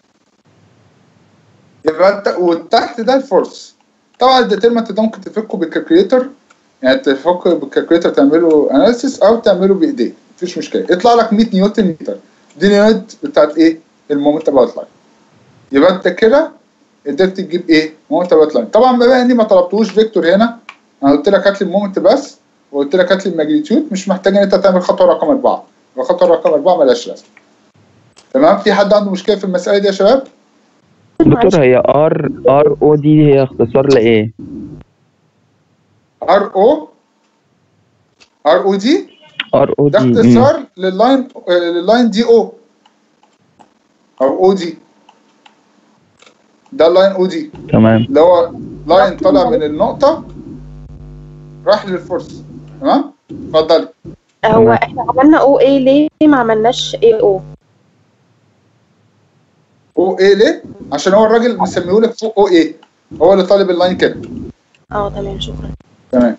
يبقى انت وتحت ده الفورس طبعا الديترمنت ده ممكن تفكه بالكالكوليتر يعني تفكه بالكالكوليتر تعمله اناليسيس او تعمله بايديك مفيش مشكله يطلع لك 100 نيوتن متر دي اليونت بتاعت ايه المومنت اباوت لاين يبقى انت كده قدرت تجيب ايه مومنت اباوت لاين طبعا بما اني ما طلبتوش فيكتور هنا انا قلت لك هات لي المومنت بس وقلت لك هات لي الماجنتيود مش محتاج ان انت تعمل خطوه رقم اربعه الخطوه رقم اربعه مالهاش لازمه تمام في حد عنده مشكله في المساله دي يا شباب دكتور هي ار ار او دي هي اختصار لايه؟ ار او ار او دي ار او ده دي مم. اختصار لللاين آه، لللاين دي او او او دي ده اللاين او دي تمام اللي هو لاين طالع من النقطة راح للفرصة تمام اتفضلي هو احنا عملنا او ايه ليه ما عملناش اي او او ايه ليه؟ عشان هو الراجل مسميهولك فوق او ايه هو اللي طالب اللاين كده اه تمام شكرا تمام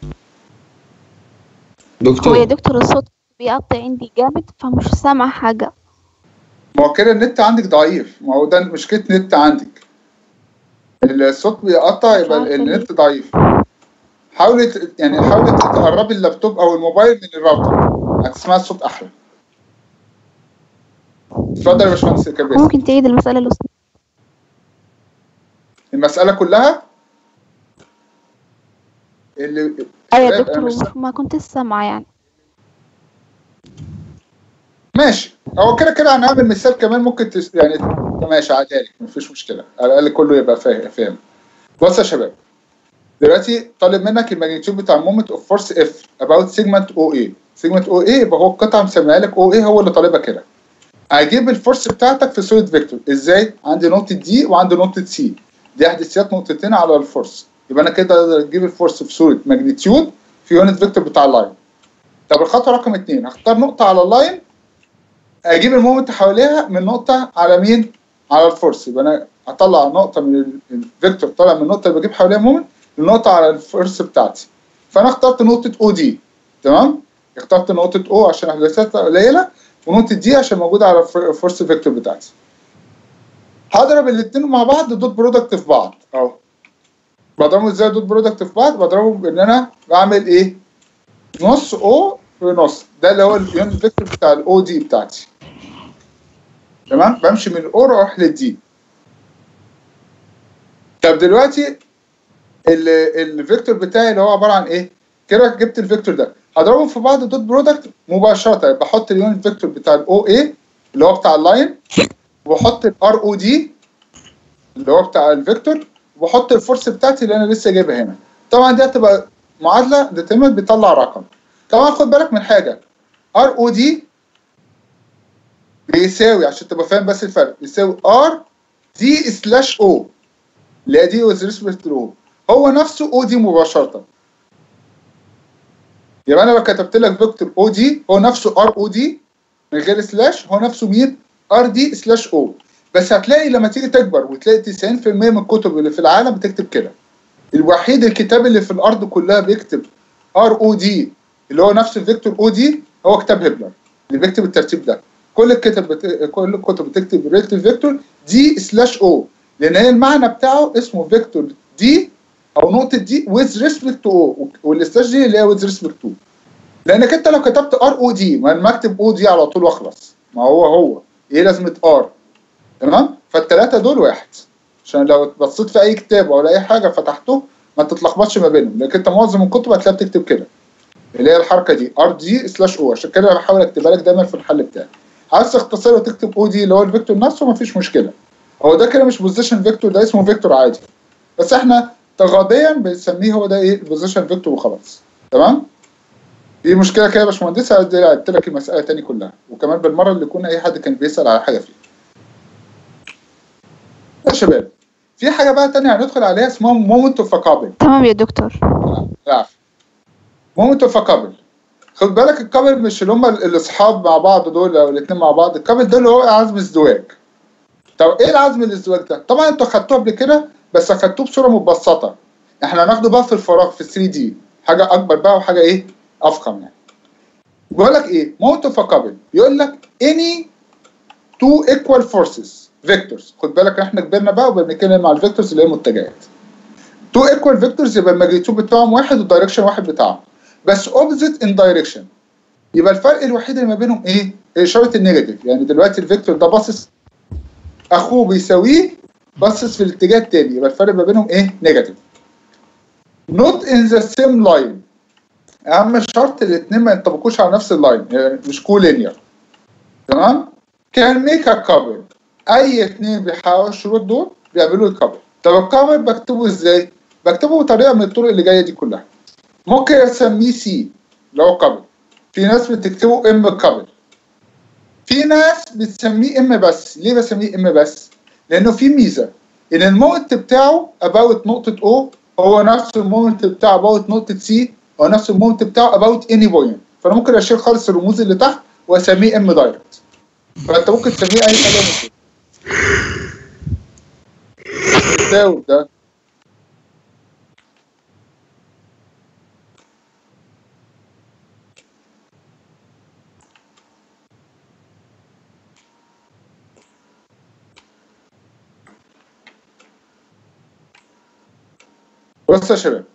هو يا دكتور الصوت بيقطع عندي جامد فمش سامع حاجة ما هو كده النت عندك ضعيف ما هو ده مشكلة نت عندك الصوت بيقطع يبقى عارفة النت ضعيف حاولي ت- يعني حاولي تقربي اللابتوب او الموبايل من الراوتر هتسمعي الصوت احلى اتفضل يا باشمهندس كباسي ممكن تعيد المسألة لو سمحت؟ المسألة كلها اللي أيوة يا شباب، أنا دكتور مش سامع. ما كنت سامعة يعني ماشي هو كده كده هنعمل مثال كمان ممكن تس... يعني ماشي عادي عليك مفيش مشكلة على الأقل كله يبقى فاهم فاهم بص يا شباب دلوقتي طالب منك الماجنتيود بتاع المومنت اوف فورس اف اباوت سيجمنت او اي سيجمنت او اي يبقى هو القطعة مسميها لك او اي هو اللي طالبها كده هجيب الفورس بتاعتك في سوليد فيكتور ازاي عندي نقطة دي وعندي نقطة سي دي احداثيات نقطتين على الفورس يبقى انا كده اقدر اجيب الفورس في صورة ماجنتيود في يونت فيكتور بتاع اللاين طب الخطوة رقم اتنين هختار نقطة على اللاين اجيب المومنت حواليها من نقطة على مين؟ على الفورس يبقى انا هطلع نقطة من ال- الفيكتور طالع من النقطة اللي بجيب حواليها مومنت لنقطة على الفورس بتاعتي فانا اخترت نقطة او دي تمام؟ اخترت نقطة او عشان احداثياتها قليلة ونقطة دي عشان موجودة على الف- الفورس فيكتور بتاعتي هضرب الاتنين مع بعض دوت برودكت في بعض اهو بضربهم ازاي دوت برودكت في بعض بضربهم بان انا بعمل ايه نص او في نص ده اللي هو اليونت فيكتور بتاع الاو دي بتاعتي تمام بمشي من الاو اروح للدي طب دلوقتي ال- الفيكتور بتاعي اللي هو عباره عن ايه كده جبت الفيكتور ده هضربهم في بعض دوت برودكت مباشره بحط اليونت فيكتور بتاع الاو اي اللي هو بتاع اللاين وبحط الار او دي اللي هو بتاع الفيكتور وبحط الفورس بتاعتي اللي انا لسه جايبها هنا طبعا دي هتبقى معادله ديترمنت بيطلع رقم طبعا خد بالك من حاجه ار او دي بيساوي عشان تبقى فاهم بس الفرق بيساوي ار دي سلاش او اللي هي دي ويز ريسبكت او هو نفسه او دي مباشره يبقى انا لو كتبت لك فيكتور او دي هو نفسه ار او دي من غير سلاش هو نفسه مين ار دي سلاش او بس هتلاقي لما تيجي تكبر وتلاقي 90% من الكتب اللي في العالم بتكتب كده الوحيد الكتاب اللي في الارض كلها بيكتب ار او دي اللي هو نفس الفيكتور او دي هو كتاب هبلر اللي بيكتب الترتيب ده كل الكتب بت... كل الكتب بتكتب ريليتيف فيكتور دي سلاش او لان هي المعنى بتاعه اسمه فيكتور دي او نقطه دي ويز ريسبكت تو او والسلاش دي اللي هي ويز ريسبكت تو لانك انت لو كتبت ار او دي ما أنا مكتب او دي على طول واخلص ما هو هو ايه لازمه ار تمام فالثلاثه دول واحد عشان لو بصيت في اي كتاب او اي حاجه فتحته ما تتلخبطش ما بينهم لكن انت معظم الكتب هتلاقيها بتكتب كده اللي هي الحركه دي ار دي سلاش او عشان كده انا بحاول اكتبها لك دايما في الحل بتاعي عايز تختصر وتكتب او دي اللي هو الفيكتور نفسه مفيش مشكله هو ده كده مش بوزيشن فيكتور ده اسمه فيكتور عادي بس احنا تغاضيا بنسميه هو ده ايه البوزيشن فيكتور وخلاص تمام دي مشكله كده يا باشمهندس قلت لك المساله تاني كلها وكمان بالمره اللي يكون اي حد كان بيسال على حاجه فيها يا شباب في حاجه بقى تانية هندخل عليها اسمها مومنت اوف كابل تمام يا دكتور العفو مومنت اوف كابل خد بالك الكابل مش اللي هم الاصحاب مع بعض دول او الاثنين مع بعض الكابل ده اللي هو عزم الزواج طب ايه العزم الازدواج ده طبعا انتوا خدتوه قبل كده بس اخدتوه بصوره مبسطه احنا هناخده بقى في الفراغ في 3 دي حاجه اكبر بقى وحاجه ايه افخم يعني بيقول لك ايه مومنت اوف كابل بيقول لك any two equal forces vectors خد بالك احنا كبرنا بقى وبنتكلم على الفيكتورز اللي هي متجهات تو ايكوال فيكتورز يبقى الماجنتيود بتاعهم واحد والدايركشن واحد بتاعهم بس اوبزيت ان دايركشن يبقى الفرق الوحيد اللي ما بينهم ايه؟ اشاره النيجاتيف يعني دلوقتي الفيكتور ده باصص اخوه بيساويه باصص في الاتجاه التاني يبقى الفرق ما بينهم ايه؟ نيجاتيف نوت ان ذا سيم لاين اهم شرط الاثنين ما ينطبقوش على نفس اللاين يعني مش كو لينير تمام؟ كان ميك ا كابل اي اثنين بيحققوا الشروط دول بيعملوا الكابل طب الكابل بكتبه ازاي؟ بكتبه بطريقه من الطرق اللي جايه دي كلها ممكن اسميه سي اللي هو كابل في ناس بتكتبه ام كابل في ناس بتسميه ام بس ليه بسميه ام بس؟ لانه في ميزه ان المومنت بتاعه اباوت نقطه او هو نفس المومنت بتاعه اباوت نقطه سي هو نفس المومنت بتاعه اباوت اني بوينت فانا ممكن اشيل خالص الرموز اللي تحت واسميه ام دايركت فانت ممكن تسميه اي حاجه من كده يساوي ده بصوا يا شباب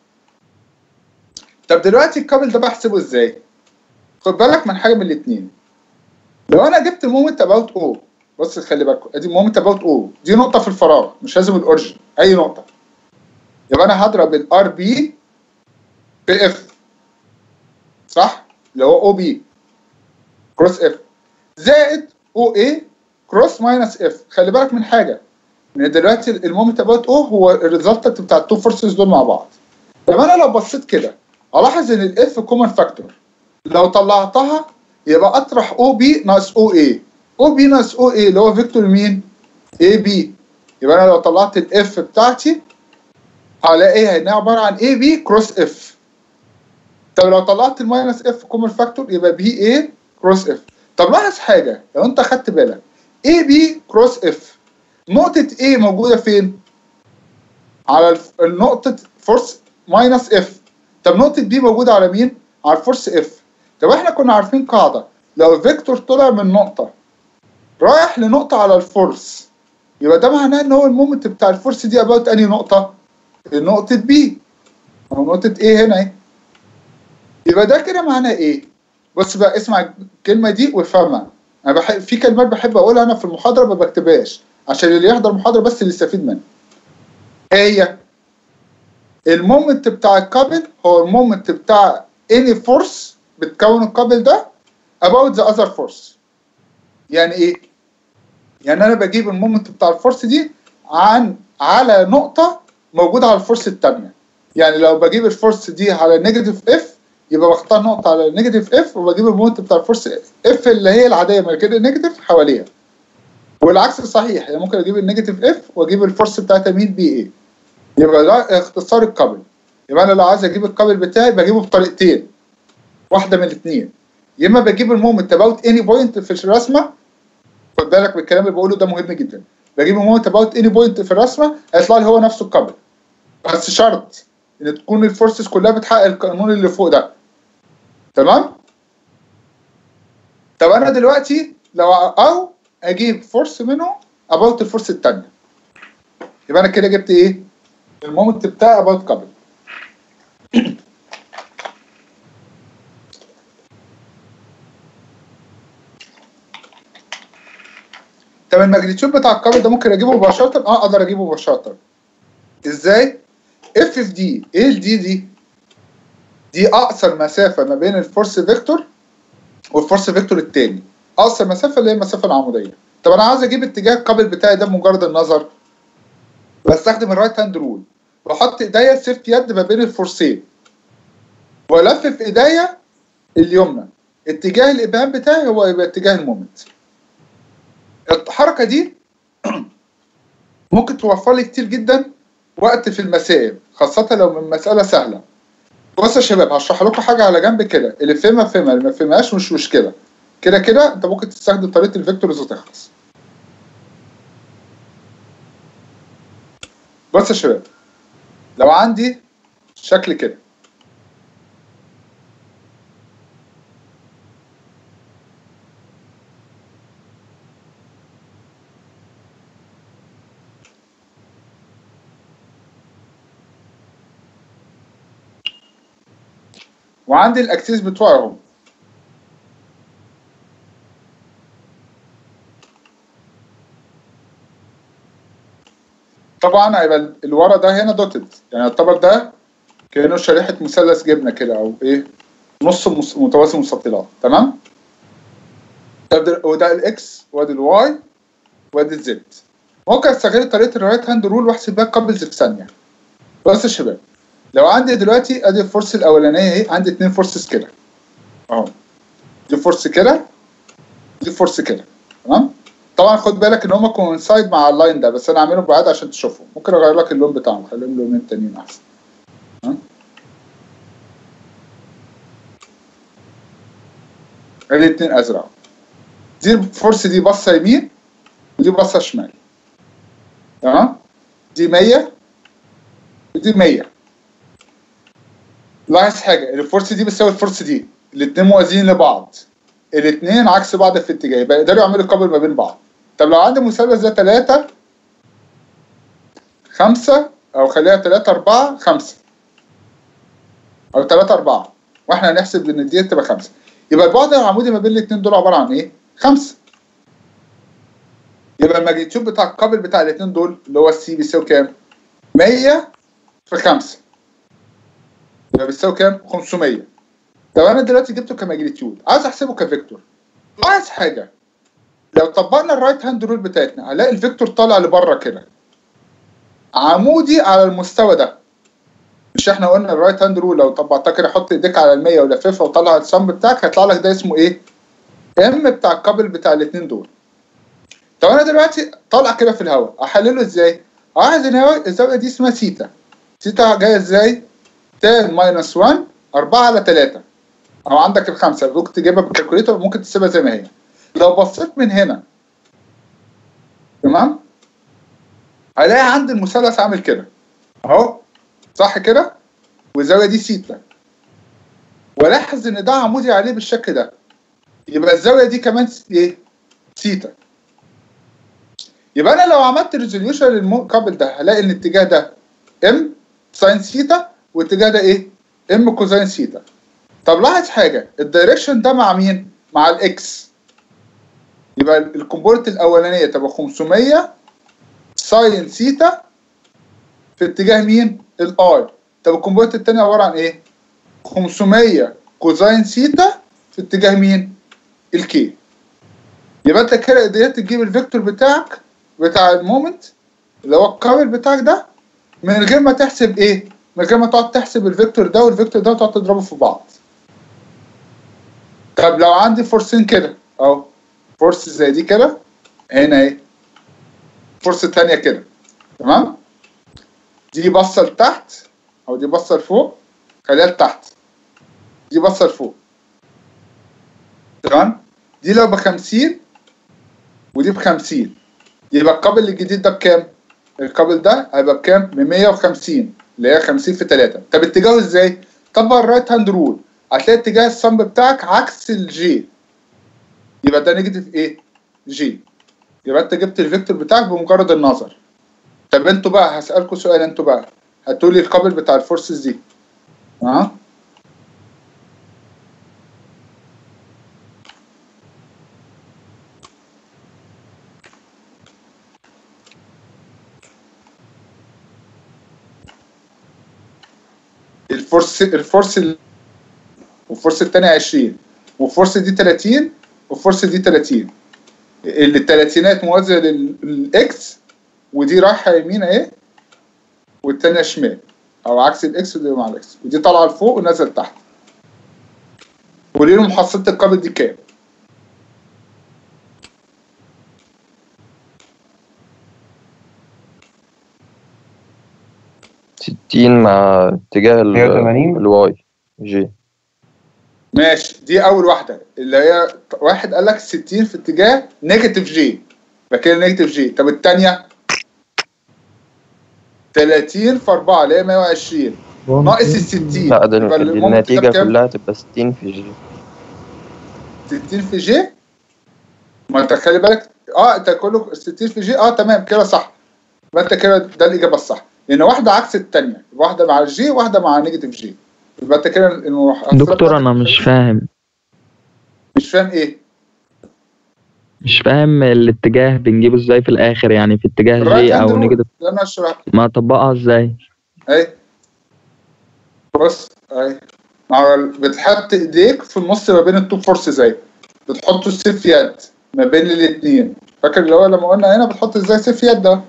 طب دلوقتي الكابل ده بحسبه ازاي؟ خد بالك من حاجه من الاثنين لو انا جبت المومنت اباوت او بص خلي بالكم ادي مومنت اباوت او دي نقطه في الفراغ مش لازم الاوريجن اي نقطه يبقى انا هضرب الار بي في اف صح اللي هو او بي كروس اف زائد او اي كروس ماينس اف خلي بالك من حاجه ان دلوقتي المومنت اباوت او هو الريزلتنت بتاع التو فورسز دول مع بعض طب انا لو بصيت كده الاحظ ان الاف كومن فاكتور لو طلعتها يبقى اطرح او بي ناقص او اي او بي ناقص او اي اللي هو فيكتور مين؟ اي بي يبقى انا لو طلعت الاف بتاعتي هلاقيها انها عباره عن اي بي كروس اف طب لو طلعت الماينس اف كومن فاكتور يبقى بي اي كروس اف طب لاحظ حاجه لو انت خدت بالك اي بي كروس اف نقطه ايه موجوده فين؟ على الف- النقطه فورس ماينس اف طب نقطه بي موجوده على مين؟ على الفورس اف طب احنا كنا عارفين قاعده لو الفيكتور طلع من نقطه رايح لنقطه على الفورس يبقى ده معناه ان هو المومنت بتاع الفورس دي اباوت انهي نقطه؟ نقطه بي او نقطه ايه هنا اهي يبقى ده كده معناه ايه؟ بص بقى اسمع الكلمه دي وافهمها انا بحب في كلمات بحب اقولها انا في المحاضره ما بكتبهاش عشان اللي يحضر المحاضره بس اللي يستفيد منها ايه هي؟ المومنت بتاع الكابل هو المومنت بتاع any force بتكون الكابل ده about the other force يعني ايه؟ يعني انا بجيب المومنت بتاع الفورس دي عن على نقطة موجودة على الفورس التانية يعني لو بجيب الفورس دي على نيجاتيف اف يبقى بختار نقطة على نيجاتيف اف وبجيب المومنت بتاع الفورس اف اللي هي العادية من كده نيجاتيف حواليها والعكس صحيح يعني ممكن اجيب النيجاتيف اف واجيب الفورس بتاعتها مين بي ايه يبقى ده اختصار الكابل يبقى انا لو عايز اجيب الكابل بتاعي بجيبه بطريقتين واحده من الاثنين يا اما بجيب المومنت اباوت اني بوينت في الرسمه خد بالك من الكلام اللي بقوله ده مهم جدا بجيب المومنت اباوت اني بوينت في الرسمه هيطلع لي هو نفسه الكابل بس شرط ان تكون الفورسز كلها بتحقق القانون اللي فوق ده تمام طب انا دلوقتي لو او اجيب فورس منه اباوت الفورس الثانيه يبقى انا كده جبت ايه المومنت بتاعي اباوت كابل طب الماجنتيود بتاع الكابل ده ممكن اجيبه مباشره اه اقدر اجيبه مباشره ازاي اف في دي ايه الدي دي دي اقصر مسافه ما بين الفورس فيكتور والفورس فيكتور التاني اقصر مسافه اللي هي المسافه العموديه طب انا عاوز اجيب اتجاه الكابل بتاعي ده بمجرد النظر بستخدم الرايت هاند رول بحط ايديا سيفت يد ما بين الفورسين والفف ايديا اليمنى اتجاه الابهام بتاعي هو يبقى اتجاه المومنت الحركه دي ممكن توفر لي كتير جدا وقت في المسائل خاصه لو من مساله سهله بص يا شباب هشرح لكم حاجه على جنب كده اللي فهمها فهمها اللي ما فهمهاش مش مشكله كده كده انت ممكن تستخدم طريقه الفيكتورز وتخلص بص يا شباب لو عندي شكل كده وعندي الاكسيس بتوعي اهو طبعا هيبقى اللي ورا ده هنا دوتد يعني يعتبر ده كانه شريحه مثلث جبنه كده او ايه نص مس- متوازي مستطيلات تمام طب ده- وده الاكس وادي الواي وادي الزد ممكن استغل طريقه الرايت هاند رول واحسب بيها كابلز في ثانيه بص يا شباب لو عندي دلوقتي ادي الفورس الاولانيه اهي عندي اتنين فورسز كده اهو دي فورس كده دي فورس كده تمام طبعا خد بالك ان هما كوينسايد مع اللاين ده بس انا اعملهم بعاد عشان تشوفهم ممكن اغير لك اللون بتاعهم خليهم لونين تانيين احسن تمام؟ ادي اتنين ازرق دي الفورس دي باصه يمين ودي باصه شمال تمام دي 100 ودي 100 لاحظ حاجه الفورس دي بتساوي الفورس دي الاثنين موازيين لبعض الاثنين عكس بعض في اتجاه يبقى يقدروا يعملوا كابل ما بين بعض طب لو عندي مثلث ده 3 5 او خليها 3 4 5 او 3 4 واحنا هنحسب ان دي تبقى 5 يبقى البعد العمودي ما بين الاثنين دول عباره عن ايه 5 يبقى الماجنتيود بتاع القابل بتاع الاثنين دول اللي هو السي بيساوي كام 100 في 5 يبقى بيساوي كام 500 طب انا دلوقتي جبته كماجنتيود عايز احسبه كفيكتور عايز حاجه لو طبقنا الرايت هاند رول بتاعتنا هلاقي الفيكتور طالع لبره كده عمودي على المستوى ده مش احنا قلنا الرايت هاند رول لو طبقتها كده حط ايديك على ال 100 ولففها وطلع السم بتاعك هيطلع لك ده اسمه ايه؟ ام بتاع الكابل بتاع الاثنين دول. طب انا دلوقتي طالع كده في الهواء احلله ازاي؟ عايز الهواء الزاويه دي اسمها سيتا. سيتا جايه ازاي؟ تان ماينس 1 4 على 3 او عندك الخمسه ممكن تجيبها بالكالكوليتر ممكن تسيبها زي ما هي. لو بصيت من هنا تمام؟ هلاقي عندي المثلث عامل كده اهو صح كده؟ والزاويه دي سيتا ولاحظ ان ده عمودي عليه بالشكل ده يبقى الزاويه دي كمان س- ايه؟ سيتا يبقى انا لو عملت ريزوليوشن للمقابل ده هلاقي ان الاتجاه ده ام ساين سيتا والاتجاه ده ايه؟ ام كوزين سيتا طب لاحظ حاجه الدايركشن ده مع مين؟ مع الاكس يبقى الكومبوننت الاولانيه تبقى 500 ساين سيتا في اتجاه مين؟ الاي طب الكومبوننت الثاني عباره عن ايه؟ 500 كوزين سيتا في اتجاه مين؟ الكي يبقى انت كده قدرت تجيب الفيكتور بتاعك بتاع المومنت اللي هو القابل بتاعك ده من غير ما تحسب ايه؟ من غير ما تقعد تحسب الفيكتور ده والفيكتور ده وتقعد تضربه في بعض. طب لو عندي فورسين كده اهو فورس زي دي كده هنا ايه؟ فورس تانية كده تمام؟ دي باصه لتحت او دي باصه لفوق خليها لتحت دي باصه لفوق تمام دي لو ب 50 ودي ب 50 يبقى القابل الجديد ده بكام؟ القابل ده هيبقى بكام؟ ب 150 اللي هي 50 في 3 طب اتجاهه ازاي؟ طبق الرايت هاند رول هتلاقي اتجاه الصمب بتاعك عكس الجي يبقى ده نيجاتيف ايه؟ جي يبقى انت جبت الفيكتور بتاعك بمجرد النظر طب انتوا بقى هسألكوا سؤال انتوا بقى هتقولي القابل بتاع الفورسز دي اه الفورس الفورس ال- والفورس التاني 20 والفورس دي 30 والفورس دي 30 اللي التلاتينات موازية لل- للاكس ودي رايحة يمين اهي والتانية شمال او عكس الاكس ودي مع الاكس ودي طالعة لفوق ونازل تحت قولي له محصلة القابل دي كام؟ ستين مع اتجاه ال- 180. الواي جي ماشي دي اول واحده اللي هي واحد قال لك 60 في اتجاه نيجاتيف جي يبقى كده نيجاتيف جي طب الثانيه 30 في 4 اللي هي 120 ناقص ال 60 لا ده يبقى المومنت ده النتيجة بكام؟ كلها تبقى ستين في جي 60 في جي ما انت خلي بالك اه انت كله 60 في جي اه تمام كده صح يبقى انت كده ده الاجابه الصح لان واحده عكس الثانيه واحده مع الجي واحده مع نيجاتيف جي يبقى انت كده المحصلة دكتور بتاعتك انا مش فاهم مش فاهم ايه مش فاهم الاتجاه بنجيبه ازاي في الاخر يعني في اتجاه الرايت جي هاند او رول نيجاتيف اللي انا اشرح ما اطبقها ازاي اي بص اي مع ال- بتحط ايديك في النص ما بين التو فورس زي بتحط السيف يد ما بين الاثنين فاكر اللي هو لما قلنا هنا بتحط ازاي سيف يد ده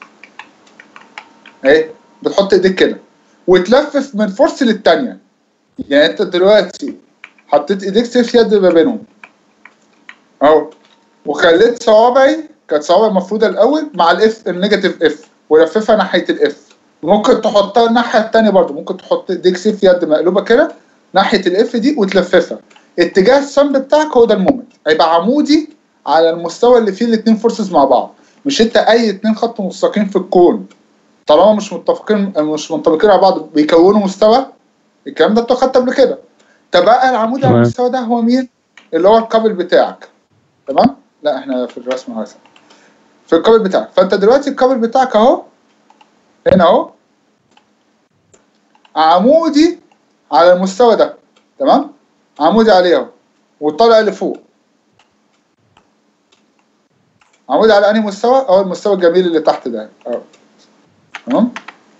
اهي بتحط ايديك كده وتلفف من فورس للتانية يعني انت دلوقتي حطيت ايديك سيف يد ما بينهم اهو وخليت صوابعي كانت صوابعي مفروده الاول مع الاف النيجاتيف اف ولففها ناحيه الاف ممكن تحطها الناحيه الثانيه برضو ممكن تحط ايديك سيف يد مقلوبه كده ناحيه الاف دي وتلففها اتجاه الصمب بتاعك هو ده المومنت هيبقى عمودي على المستوى اللي فيه الاثنين فورسز مع بعض مش انت اي اتنين خط مستقيم في الكون طالما مش متفقين مش منطبقين على بعض بيكونوا مستوى الكلام ده انت خدته قبل كده تبقى العمود على تمام. المستوى ده هو مين اللي هو القابل بتاعك تمام لا احنا في الرسم هذا في القابل بتاعك فانت دلوقتي القابل بتاعك اهو هنا اهو عمودي على المستوى ده تمام عمودي عليه اهو وطالع لفوق عمودي على انهي مستوى اهو المستوى الجميل اللي تحت ده اهو تمام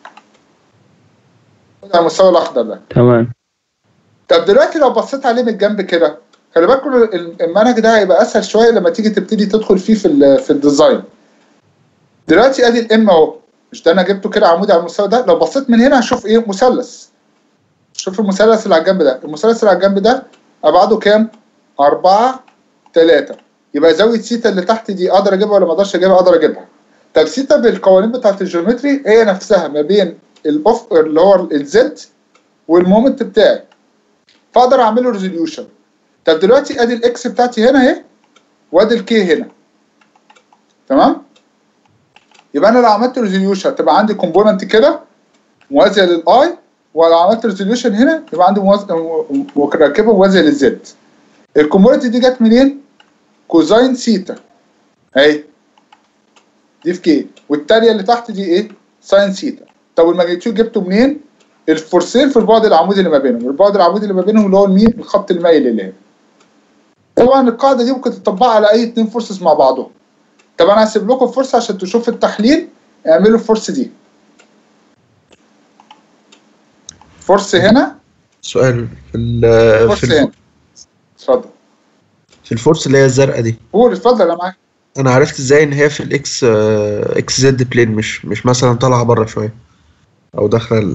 على المستوى الاخضر ده تمام طب دلوقتي لو بصيت عليه من الجنب كده خلي بالكم ال- المنهج ده هيبقى اسهل شويه لما تيجي تبتدي تدخل فيه في ال- في الديزاين دلوقتي ادي الام اهو مش ده انا جبته كده عمودي على المستوى ده لو بصيت من هنا هشوف ايه مثلث شوف المثلث اللي على الجنب ده المثلث اللي على الجنب ده ابعاده كام 4 3 يبقى زاويه سيتا اللي تحت دي اقدر اجيبها ولا ما اقدرش اجيبها اقدر اجيبها طب سيتا بالقوانين بتاعت الجيومتري هي نفسها ما بين الاوف اللي هو الزد والمومنت بتاعي فاقدر اعمله ريزوليوشن طب دلوقتي ادي الاكس بتاعتي هنا اهي وادي الكي هنا تمام يبقى انا لو عملت ريزوليوشن تبقى عندي كومبوننت كده موازيه للاي ولو عملت ريزوليوشن هنا يبقى عندي موازيه وراكبه موازيه للزد الكومبوننت دي جت منين؟ كوزاين سيتا اهي دي في كي والتانية اللي تحت دي ايه؟ ساين سيتا طب والماجنتيود جبته منين؟ الفورسين في البعد العمودي اللي ما بينهم البعد العمودي اللي ما بينهم اللي هو المين الخط المائل اللي هنا طبعا القاعده دي ممكن تطبقها على اي اتنين فورسز مع بعضهم طب انا هسيب لكم فرصه عشان تشوفوا التحليل اعملوا الفورس دي فورس هنا سؤال في ال في, فورس الف... هنا اتفضل في الفورس اللي هي الزرقاء دي قول اتفضل انا معاك انا عرفت ازاي ان هي في الاكس آه، اكس زد بلين مش مش مثلا طالعه بره شويه او داخله ال...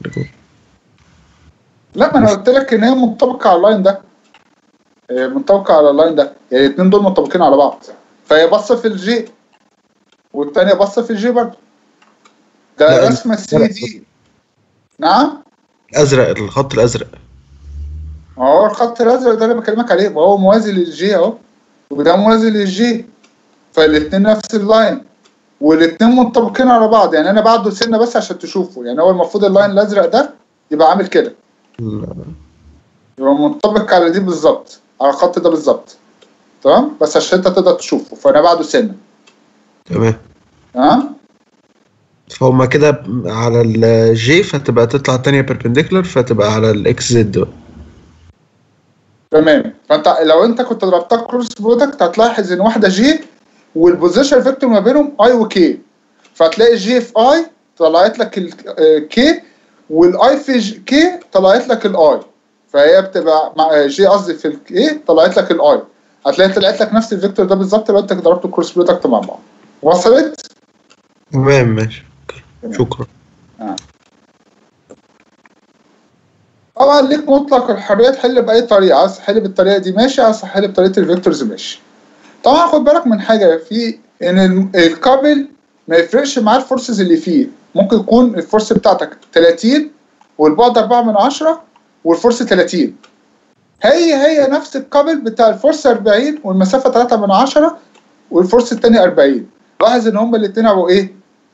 لا ما انا قلت لك ان هي منطبقه على اللاين ده هي منطبقه على اللاين ده يعني الاثنين دول منطبقين على بعض فهي باصه في الجي والثانيه باصه في الجي برضه ده لا، رسمه 3 دي نعم ازرق الخط الازرق ما هو الخط الازرق ده اللي بكلمك عليه ما هو موازي للجي اهو وده موازي للجي فالاثنين نفس اللاين والاثنين منطبقين على بعض يعني انا بعده سنه بس عشان تشوفه يعني هو المفروض اللاين الازرق ده يبقى عامل كده يبقى منطبق على دي بالظبط على الخط ده بالظبط تمام بس عشان انت تقدر تشوفه فانا بعده سنه تمام تمام فهم كده على الجي فتبقى تطلع التانية بيربنديكولار فتبقى على الاكس زد بقى تمام فانت لو انت كنت ضربتها كروس برودكت هتلاحظ ان واحده جي والبوزيشن فيكتور ما بينهم اي وكي فهتلاقي الجي في اي طلعت لك الكي والاي في ج- كي طلعت لك الاي فهي بتبقى مع جي قصدي في الكي طلعت لك الاي هتلاقي طلعت لك نفس الفيكتور ده بالظبط لو انت ضربت كروس برودكت مع بعض وصلت؟ تمام ماشي أوكي. شكرا آه. طبعا ليك مطلق الحريه تحل باي طريقه عايز تحل بالطريقه دي ماشي عايز تحل بطريقه الفيكتورز ماشي طبعا خد بالك من حاجه في ان ال- الكابل ما يفرقش معاه الفورسز اللي فيه ممكن يكون الفورس بتاعتك 30 والبعد 4 من 10 والفورس 30 هي هي نفس الكابل بتاع الفورس 40 والمسافه 3 من 10 والفورس الثاني 40 لاحظ ان هما الاثنين هيبقوا ايه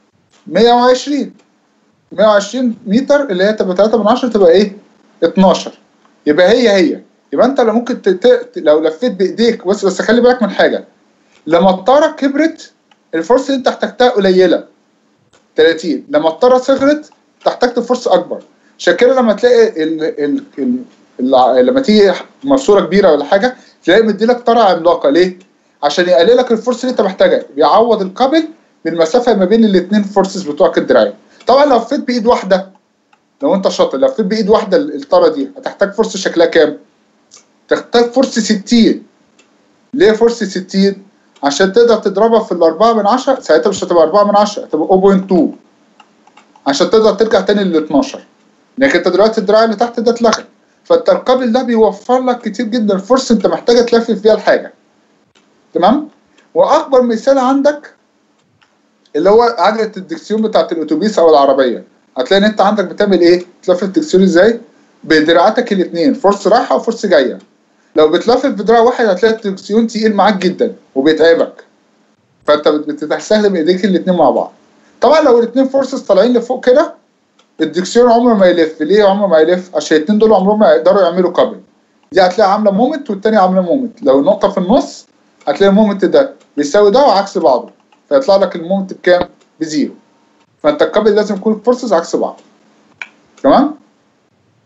120 120 متر اللي هي تبقى 3 من 10 تبقى ايه 12 يبقى هي هي يبقى انت لو ممكن ت... ت... لو لفيت بايديك بس بس خلي بالك من حاجه لما الطاره كبرت الفرصه اللي انت احتجتها قليله 30 لما الطاره صغرت انت احتجت فرصه اكبر عشان كده لما تلاقي ال... ال... ال... ال... لما تيجي ماسوره كبيره ولا حاجه تلاقي مديلك طاره عملاقه ليه؟ عشان يقلل لك الفرصه اللي انت محتاجها بيعوض الكابل بالمسافه ما بين الاثنين فورسز بتوعك الدراعين طبعا لو لفيت بايد واحده لو انت شاطر لو لفيت بايد واحده الطاره دي هتحتاج فرصه شكلها كام؟ تحتاج فرصه 60 ليه فرصه 60 عشان تقدر تضربها في الأربعة من عشرة ساعتها مش هتبقى أربعة من عشرة هتبقى 0.2 عشان تقدر ترجع تاني لل 12 لكن انت دلوقتي الدراع اللي تحت ده اتلغى فانت الكابل ده بيوفر لك كتير جدا فرصة انت محتاجة تلفف فيها الحاجة تمام واكبر مثال عندك اللي هو عجلة الدكسيون بتاعت الاتوبيس او العربية هتلاقي ان انت عندك بتعمل ايه تلفف الدكسيون ازاي بدراعاتك الاثنين فرصة رايحة وفرصة جاية لو بتلفف بدراع واحد هتلاقي الدكسيون تقيل معاك جدا وبيتعبك فانت بتستخدم ايديك الاثنين مع بعض طبعا لو الاثنين فورسز طالعين لفوق كده الدكسيون عمره ما يلف ليه عمره ما يلف عشان الاثنين دول عمرهم ما يقدروا يعملوا كابل دي هتلاقي عامله مومنت والتانية عامله مومنت لو النقطه في النص هتلاقي المومنت ده بيساوي ده وعكس بعضه فيطلع لك المومنت بكام بزيرو فانت الكابل لازم يكون فورسز عكس بعض تمام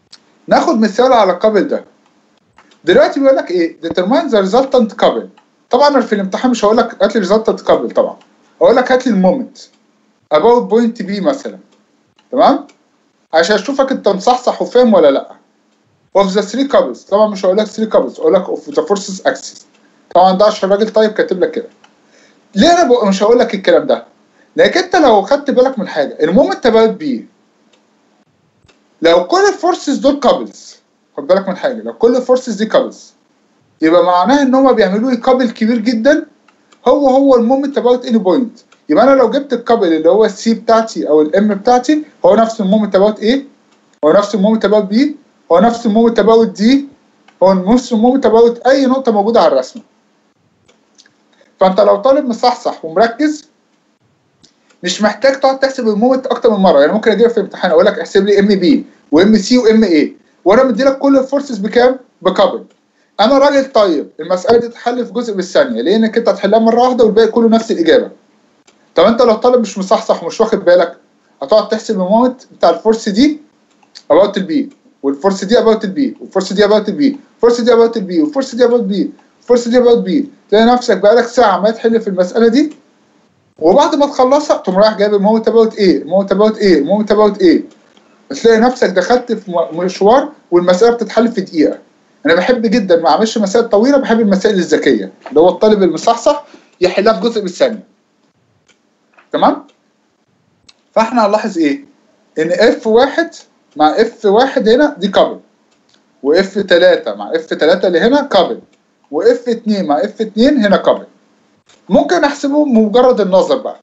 ناخد مثال على الكابل ده دلوقتي بيقول لك ايه determine the resultant couple طبعا أنا في الامتحان مش هقول لك هات لي resultant couple طبعا هقول لك هات لي المومنت about point B مثلا تمام عشان اشوفك انت مصحصح وفاهم ولا لا of the three couples طبعا مش هقول لك three couples هقول لك of the forces axis طبعا ده عشان الراجل طيب كاتب لك كده ليه انا بقى مش هقول لك الكلام ده لكن انت لو خدت بالك من حاجه المومنت about B لو كل الفورسز دول كابلز خد بالك من حاجه لو كل الفورسز دي كابلز يبقى معناه ان هم بيعملوا لي كابل كبير جدا هو هو المومنت اباوت اني بوينت يبقى انا لو جبت الكابل اللي هو السي بتاعتي او الام بتاعتي هو نفس المومنت اباوت ايه هو نفس المومنت اباوت بي هو نفس المومنت اباوت دي هو نفس المومنت اباوت اي نقطه موجوده على الرسمه فانت لو طالب مصحصح ومركز مش محتاج تقعد تحسب المومنت اكتر من مره يعني ممكن اجيبك في امتحان اقول لك احسب لي ام بي وام سي وام اي وانا مدي لك كل الفورسز بكام؟ بكابل انا راجل طيب المساله دي تتحل في جزء بالثانيه لانك انت هتحلها مره واحده والباقي كله نفس الاجابه طب انت لو طالب مش مصحصح ومش واخد بالك هتقعد تحسب المومنت بتاع الفورس دي اباوت البي والفورس دي اباوت البي والفورس دي اباوت البي الفورس دي اباوت البي والفورس دي اباوت بي الفورس دي اباوت بي تلاقي نفسك بقالك ساعه عمال تحل في المساله دي وبعد ما تخلصها تقوم رايح جايب المومنت اباوت ايه المومنت اباوت ايه المومنت اباوت ايه تلاقي نفسك دخلت في م- مشوار والمساله بتتحل في دقيقه انا بحب جدا ما اعملش مسائل طويله بحب المسائل الذكيه اللي هو الطالب المصحصح يحلها في جزء بالثانيه تمام فاحنا هنلاحظ ايه ان اف واحد مع اف واحد هنا دي كابل واف 3 مع اف 3 اللي هنا كابل واف 2 مع اف 2 هنا كابل ممكن احسبهم بمجرد النظر بقى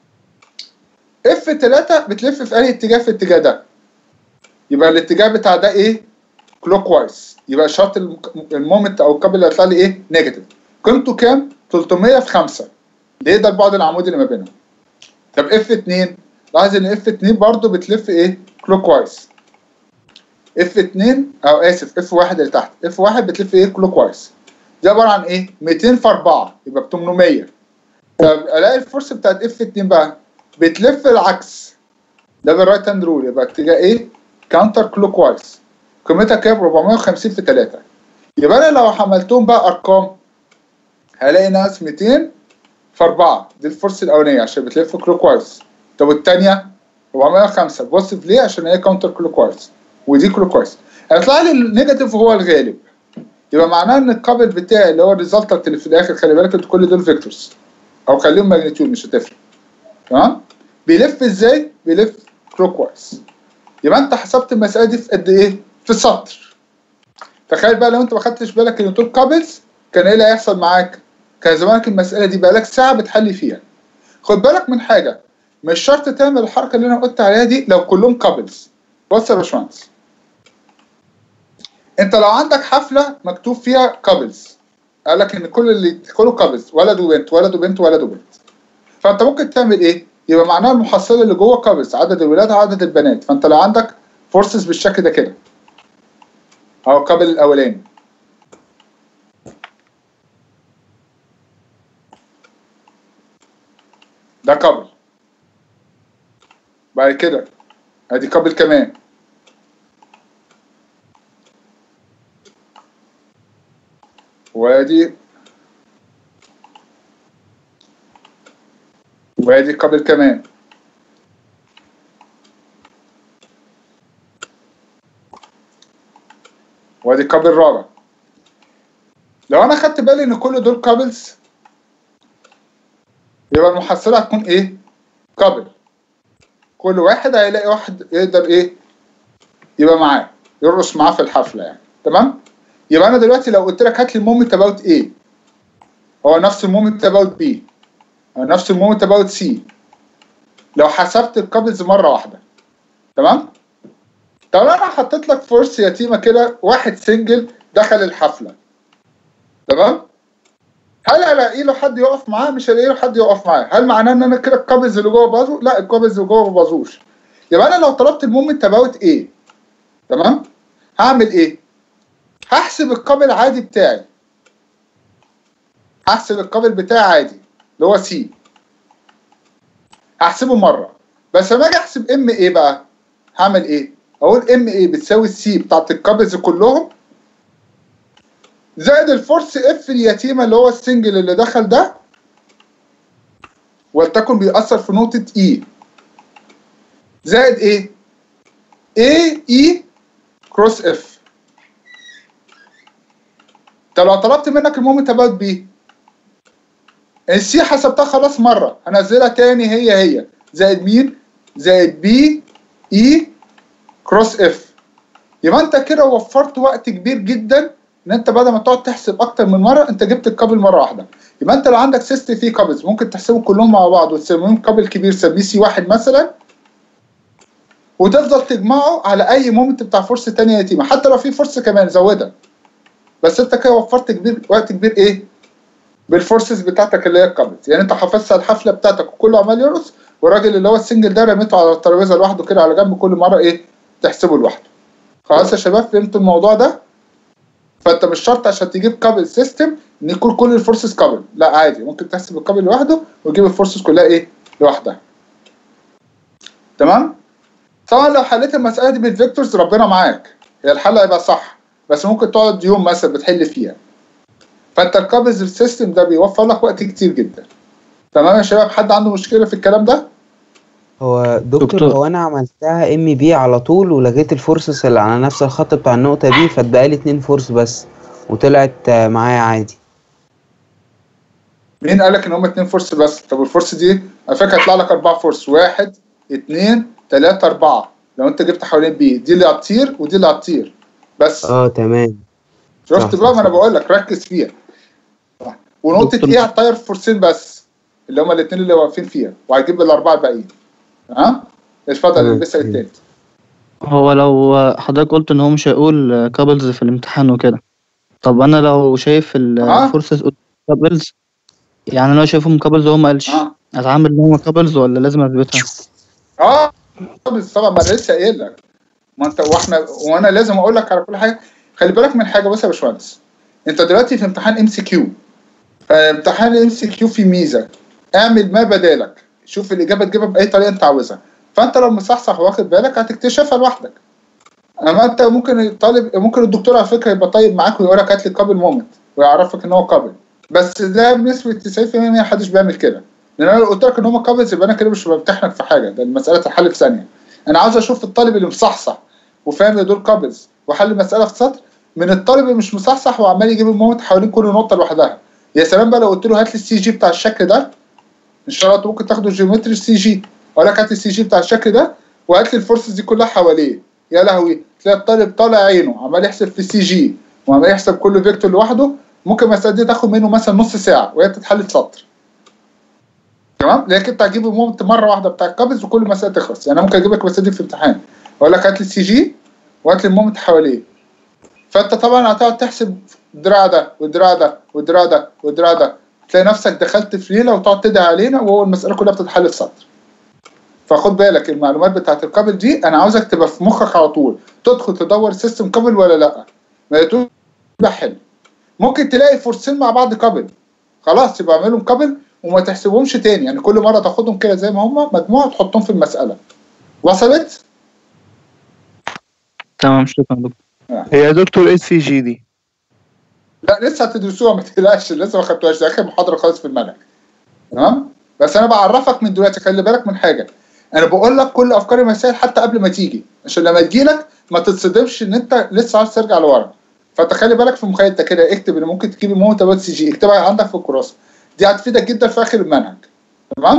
اف 3 بتلف في اي اتجاه في الاتجاه ده يبقى الاتجاه بتاع ده ايه كلوك وايز يبقى شرط الم- المومنت او الكابل اللي هيطلع لي ايه نيجاتيف قيمته كام 300 في 5 ليه ده البعد العمودي اللي ما بينهم طب اف 2 لاحظ ان اف 2 برضه بتلف ايه كلوك وايز اف 2 او اسف اف 1 اللي تحت اف 1 بتلف ايه كلوك وايز دي عباره عن ايه 200 في 4 يبقى ب 800 طب الاقي الفورس بتاعت اف 2 بقى بتلف العكس ده بالرايت هاند رول يبقى اتجاه ايه كاونتر كلوك وايز قيمتها كام 450 في 3 يبقى انا لو عملتهم بقى ارقام هلاقي ناقص 200 في 4 دي الفورس الاولانيه عشان بتلف كلوك وايز طب والثانيه 405 بوزيتيف ليه عشان هي كاونتر كلوك وايز ودي كلوك وايز هيطلع لي النيجاتيف هو الغالب يبقى معناه ان القابل بتاعي اللي هو الريزلتنت اللي في الاخر خلي بالك انتوا كل دول فيكتورز او خليهم ماجنتيود مش هتفرق تمام بيلف ازاي بيلف كلوك وايز يبقى انت حسبت المساله دي في قد ايه في سطر تخيل بقى لو انت ما خدتش بالك ان دول كابلز كان ايه اللي هيحصل معاك كان زمانك المساله دي بقالك ساعه بتحل فيها خد بالك من حاجه مش شرط تعمل الحركه اللي انا قلت عليها دي لو كلهم كابلز بص يا باشمهندس انت لو عندك حفله مكتوب فيها كابلز قال لك ان كل اللي يدخلوا كابلز ولد وبنت ولد وبنت ولد وبنت فانت ممكن تعمل ايه يبقى معناها المحصله اللي جوه كابلز عدد الولاد عدد البنات فانت لو عندك فورسز بالشكل ده كده او الكابل الاولاني ده كابل بعد كده ادي كابل كمان وادي وادي كابل كمان وادي الكابل الرابع لو انا خدت بالي ان كل دول كابلز يبقى المحصله هتكون ايه كابل كل واحد هيلاقي واحد يقدر ايه يبقى معاه يرقص معاه في الحفله يعني تمام يبقى انا دلوقتي لو قلت لك هات لي المومنت اباوت ايه هو نفس المومنت اباوت بي هو نفس المومنت اباوت سي لو حسبت الكابلز مره واحده تمام طب انا حطيت لك فورس يتيمه كده واحد سنجل دخل الحفله تمام هل هلاقي له حد يقف معاه مش هلاقي له حد يقف معاه هل معناه ان انا كده الكابلز اللي جوه باظوا لا الكابلز اللي جوه ما باظوش يبقى انا لو طلبت المومنت اباوت ايه تمام هعمل ايه هحسب القابل عادي بتاعي هحسب القابل بتاعي عادي اللي هو سي هحسبه مره بس لما اجي احسب ام ايه بقى هعمل ايه اقول ام اي بتساوي السي بتاعت الكابلز كلهم زائد الفورس اف اليتيمه اللي هو السنجل اللي دخل ده ولتكن بيأثر في نقطه اي زائد ايه؟ اي اي كروس اف طب لو طلبت منك المومنت اباوت بي السي حسبتها خلاص مره هنزلها تاني هي هي زائد مين؟ زائد بي اي كروس اف يبقى انت كده وفرت وقت كبير جدا ان انت بدل ما تقعد تحسب اكتر من مره انت جبت الكابل مره واحده يبقى انت لو عندك سيستم فيه كابلز ممكن تحسبهم كلهم مع بعض وتسميهم كابل كبير سميه سي واحد مثلا وتفضل تجمعه على اي مومنت بتاع فرصه تانية يتيمه حتى لو في فرصه كمان زودها بس انت كده وفرت كبير وقت كبير ايه بالفورسز بتاعتك اللي هي الكابلز يعني انت حافظت على الحفله بتاعتك وكله عمال يرقص والراجل اللي هو السنجل ده رميته على الترابيزه لوحده كده على جنب كل مره ايه تحسبه لوحده خلاص يا شباب فهمتوا الموضوع ده فانت مش شرط عشان تجيب كابل سيستم ان يكون كل الفورسز كابل لا عادي ممكن تحسب الكابل لوحده وتجيب الفورسز كلها ايه لوحدها تمام طبعا لو حليت المساله دي بالفيكتورز ربنا معاك هي الحل هيبقى صح بس ممكن تقعد يوم مثلا بتحل فيها فانت الكابلز السيستم ده بيوفر لك وقت كتير جدا تمام يا شباب حد عنده مشكله في الكلام ده هو دكتور, دكتور. هو انا عملتها ام بي على طول ولغيت الفورسز اللي على نفس الخط بتاع النقطة دي فاتبقى لي اتنين فورس بس وطلعت آه، معايا عادي مين قال لك ان هم اتنين فورس بس طب الفورس دي على فكره هيطلع لك اربعه فورس واحد اتنين تلاته اربعه لو انت جبت حوالين بي دي اللي هتطير ودي اللي هتطير بس اه تمام شفت صح، بقى صح، ما انا صح. بقول لك ركز فيها ونقطه دكتور. ايه هتطير فورسين بس اللي هم الاثنين اللي واقفين فيها وهتجيب الاربعه الباقيين ها اتفضل تمام. البسها التالت هو لو حضرتك قلت ان هو مش هيقول كابلز في الامتحان وكده طب انا لو شايف آه. الفورسز كابلز يعني انا لو شايفهم كابلز وهو ما قالش اه اتعامل ان هم كابلز ولا لازم اثبتها اه بس طبعا ما انا لسه قايل لك ما انت واحنا وانا لازم اقول لك على كل حاجه خلي بالك من حاجه بص يا باشمهندس انت دلوقتي في امتحان ام سي كيو امتحان الام سي كيو في ميزه اعمل ما بدالك شوف الاجابه تجيبها باي طريقه انت عاوزها فانت لو مصحصح واخد بالك هتكتشفها لوحدك اما انت ممكن الطالب ممكن الدكتور على فكره يبقى طيب معاك ويقول لك هات لي قابل مومنت ويعرفك ان هو قابل بس ده بنسبه 90% ما حدش بيعمل كده لان انا لو قلت لك ان هم قابلز يبقى انا كده مش بمتحنك في حاجه ده المساله تتحل في ثانيه انا عاوز اشوف الطالب اللي مصحصح وفاهم ان دول قابلز وحل المساله في سطر من الطالب اللي مش مصحصح وعمال يجيب المومنت حوالين كل نقطه لوحدها يا سلام بقى لو قلت له هات لي السي جي بتاع الشكل ده ان شاء الله انت ممكن تاخده جيومتري سي جي اقول لك هات لي السي جي بتاع الشكل ده وهات لي الفورسز دي كلها حواليه يا لهوي تلاقي الطالب طالع عينه عمال يحسب في السي جي وعمال يحسب كل فيكتور لوحده ممكن المساله دي تاخد منه مثلا نص ساعه وهي بتتحل في سطر تمام لكن انت هتجيب المومنت مره واحده بتاع الكابلز وكل مساله تخلص يعني انا ممكن اجيب لك المساله دي في امتحان اقول لك هات لي السي جي وهات لي المومنت حواليه فانت طبعا هتقعد تحسب الدراع ده والدراع ده والدراع ده والدراع ده تلاقي نفسك دخلت في ليله وتقعد تدعي علينا وهو المساله كلها بتتحل في سطر فخد بالك المعلومات بتاعت الكابل دي انا عاوزك تبقى في مخك على طول تدخل تدور سيستم كابل ولا لا ما تقول ده حلو ممكن تلاقي فرصين مع بعض كابل خلاص يبقى اعملهم كابل وما تحسبهمش تاني يعني كل مره تاخدهم كده زي ما هم مجموعه تحطهم في المساله وصلت تمام شكرا دكتور هي يا دكتور ايه السي جي دي لا لسه هتدرسوها ما تقلقش لسه ما خدتوهاش ده اخر محاضره خالص في المنهج تمام بس انا بعرفك من دلوقتي خلي بالك من حاجه انا بقول لك كل افكار المسائل حتى قبل ما تيجي عشان لما تجيلك ما تتصدمش ان انت لسه عاوز ترجع لورا فانت خلي بالك في مخيلتك كده اكتب ان ممكن تجيب الموت ابات سي جي اكتبها عندك في الكراسه دي هتفيدك جدا في اخر المنهج تمام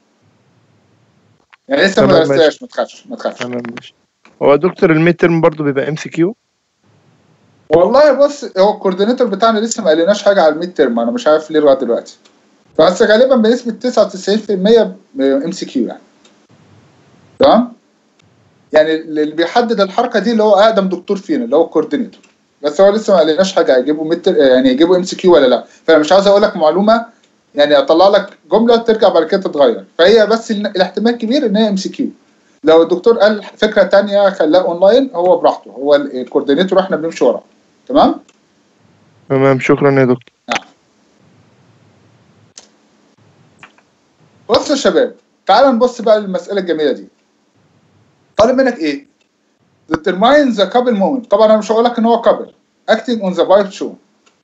يعني لسه ما تمام، درستهاش ماشي. ما تخافش ما تخافش تمام ماشي هو دكتور الميد ترم برضه بيبقى ام سي كيو والله بص هو الكوردينيتور بتاعنا لسه ما قالناش حاجه على الميد ترم انا مش عارف ليه لغايه دلوقتي بس غالبا بنسبه 99% ام سي كيو يعني تمام يعني اللي بيحدد الحركه دي اللي هو اقدم دكتور فينا اللي هو الكوردينيتور بس هو لسه ما قالناش حاجه هيجيبوا ميد يعني يجيبوا ام سي كيو ولا لا فانا مش عاوز اقول لك معلومه يعني اطلع لك جمله ترجع بعد كده تتغير فهي بس ال- الاحتمال كبير ان هي ام سي كيو لو الدكتور قال فكره تانية خلاها اونلاين هو براحته هو الكوردينيتور احنا بنمشي وراه تمام تمام شكرا يا دكتور بص يا شباب تعال نبص بقى للمسألة الجميلة دي طالب منك ايه؟ determine the couple moment طبعا انا مش هقول لك ان هو couple acting on the pipe show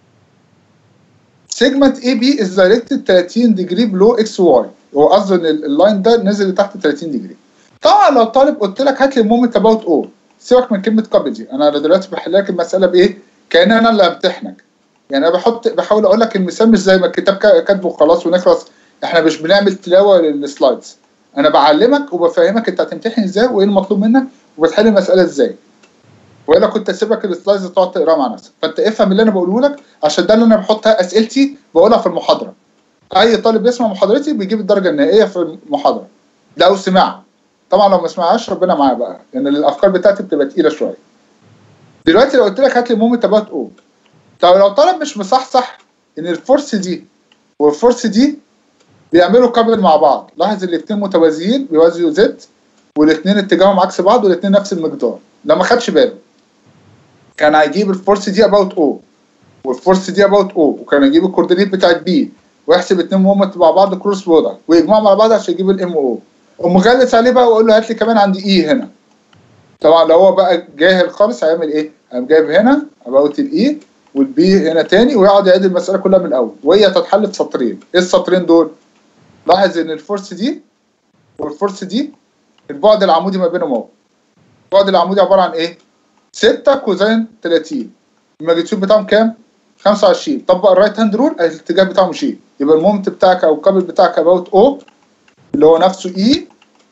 segment AB is directed 30 degree below XY هو قصده ان ال- اللاين ده نزل لتحت 30 ديجري طبعا لو طالب قلت لك هات لي المومنت اباوت او سيبك من كلمه كابل دي انا دلوقتي بحل لك المساله بايه؟ كان انا اللي امتحنك يعني انا بحط بحاول اقول لك المثال مش زي ما الكتاب كا- كاتبه وخلاص ونخلص احنا مش بنعمل تلاوه للسلايدز انا بعلمك وبفهمك انت هتمتحن ازاي وايه المطلوب منك وبتحل المساله ازاي والا كنت اسيبك السلايدز تقعد تقراها مع نفسك فانت افهم اللي انا بقوله لك عشان ده اللي انا بحطها اسئلتي بقولها في المحاضره اي طالب يسمع محاضرتي بيجيب الدرجه النهائيه في المحاضره لو سمعها طبعا لو ما سمعهاش ربنا معاه بقى لان الافكار بتاعتي بتبقى تقيله شويه دلوقتي لو قلت لك هات لي مومنت اباوت او طب لو طالب مش مصحصح ان الفورس دي والفورس دي بيعملوا كابل مع بعض لاحظ الاثنين متوازيين بيوازيوا زد والاثنين اتجاههم عكس بعض والاثنين نفس المقدار لو ما خدش باله كان هيجيب الفورس دي اباوت او والفورس دي اباوت او وكان هيجيب الكوردينيت بتاعت بي ويحسب اتنين مومنت مع بعض كروس برودكت ويجمعوا مع بعض عشان يجيب الام او ومغلس عليه بقى واقول له هات لي كمان عندي اي هنا طبعا لو هو بقى جاهل خالص هيعمل ايه؟ هيقوم جايب هنا اباوت الاي والبي هنا تاني ويقعد يعيد المساله كلها من الاول وهي تتحل في سطرين ايه السطرين دول؟ لاحظ ان الفورس دي والفورس دي البعد العمودي ما بينهم اهو البعد العمودي عباره عن ايه؟ 6 كوزين 30 الماجنتيود بتاعهم كام؟ 25 طبق الرايت هاند رول الاتجاه بتاعهم يشيل يبقى المومنت بتاعك او الكابل بتاعك اباوت او اللي هو نفسه اي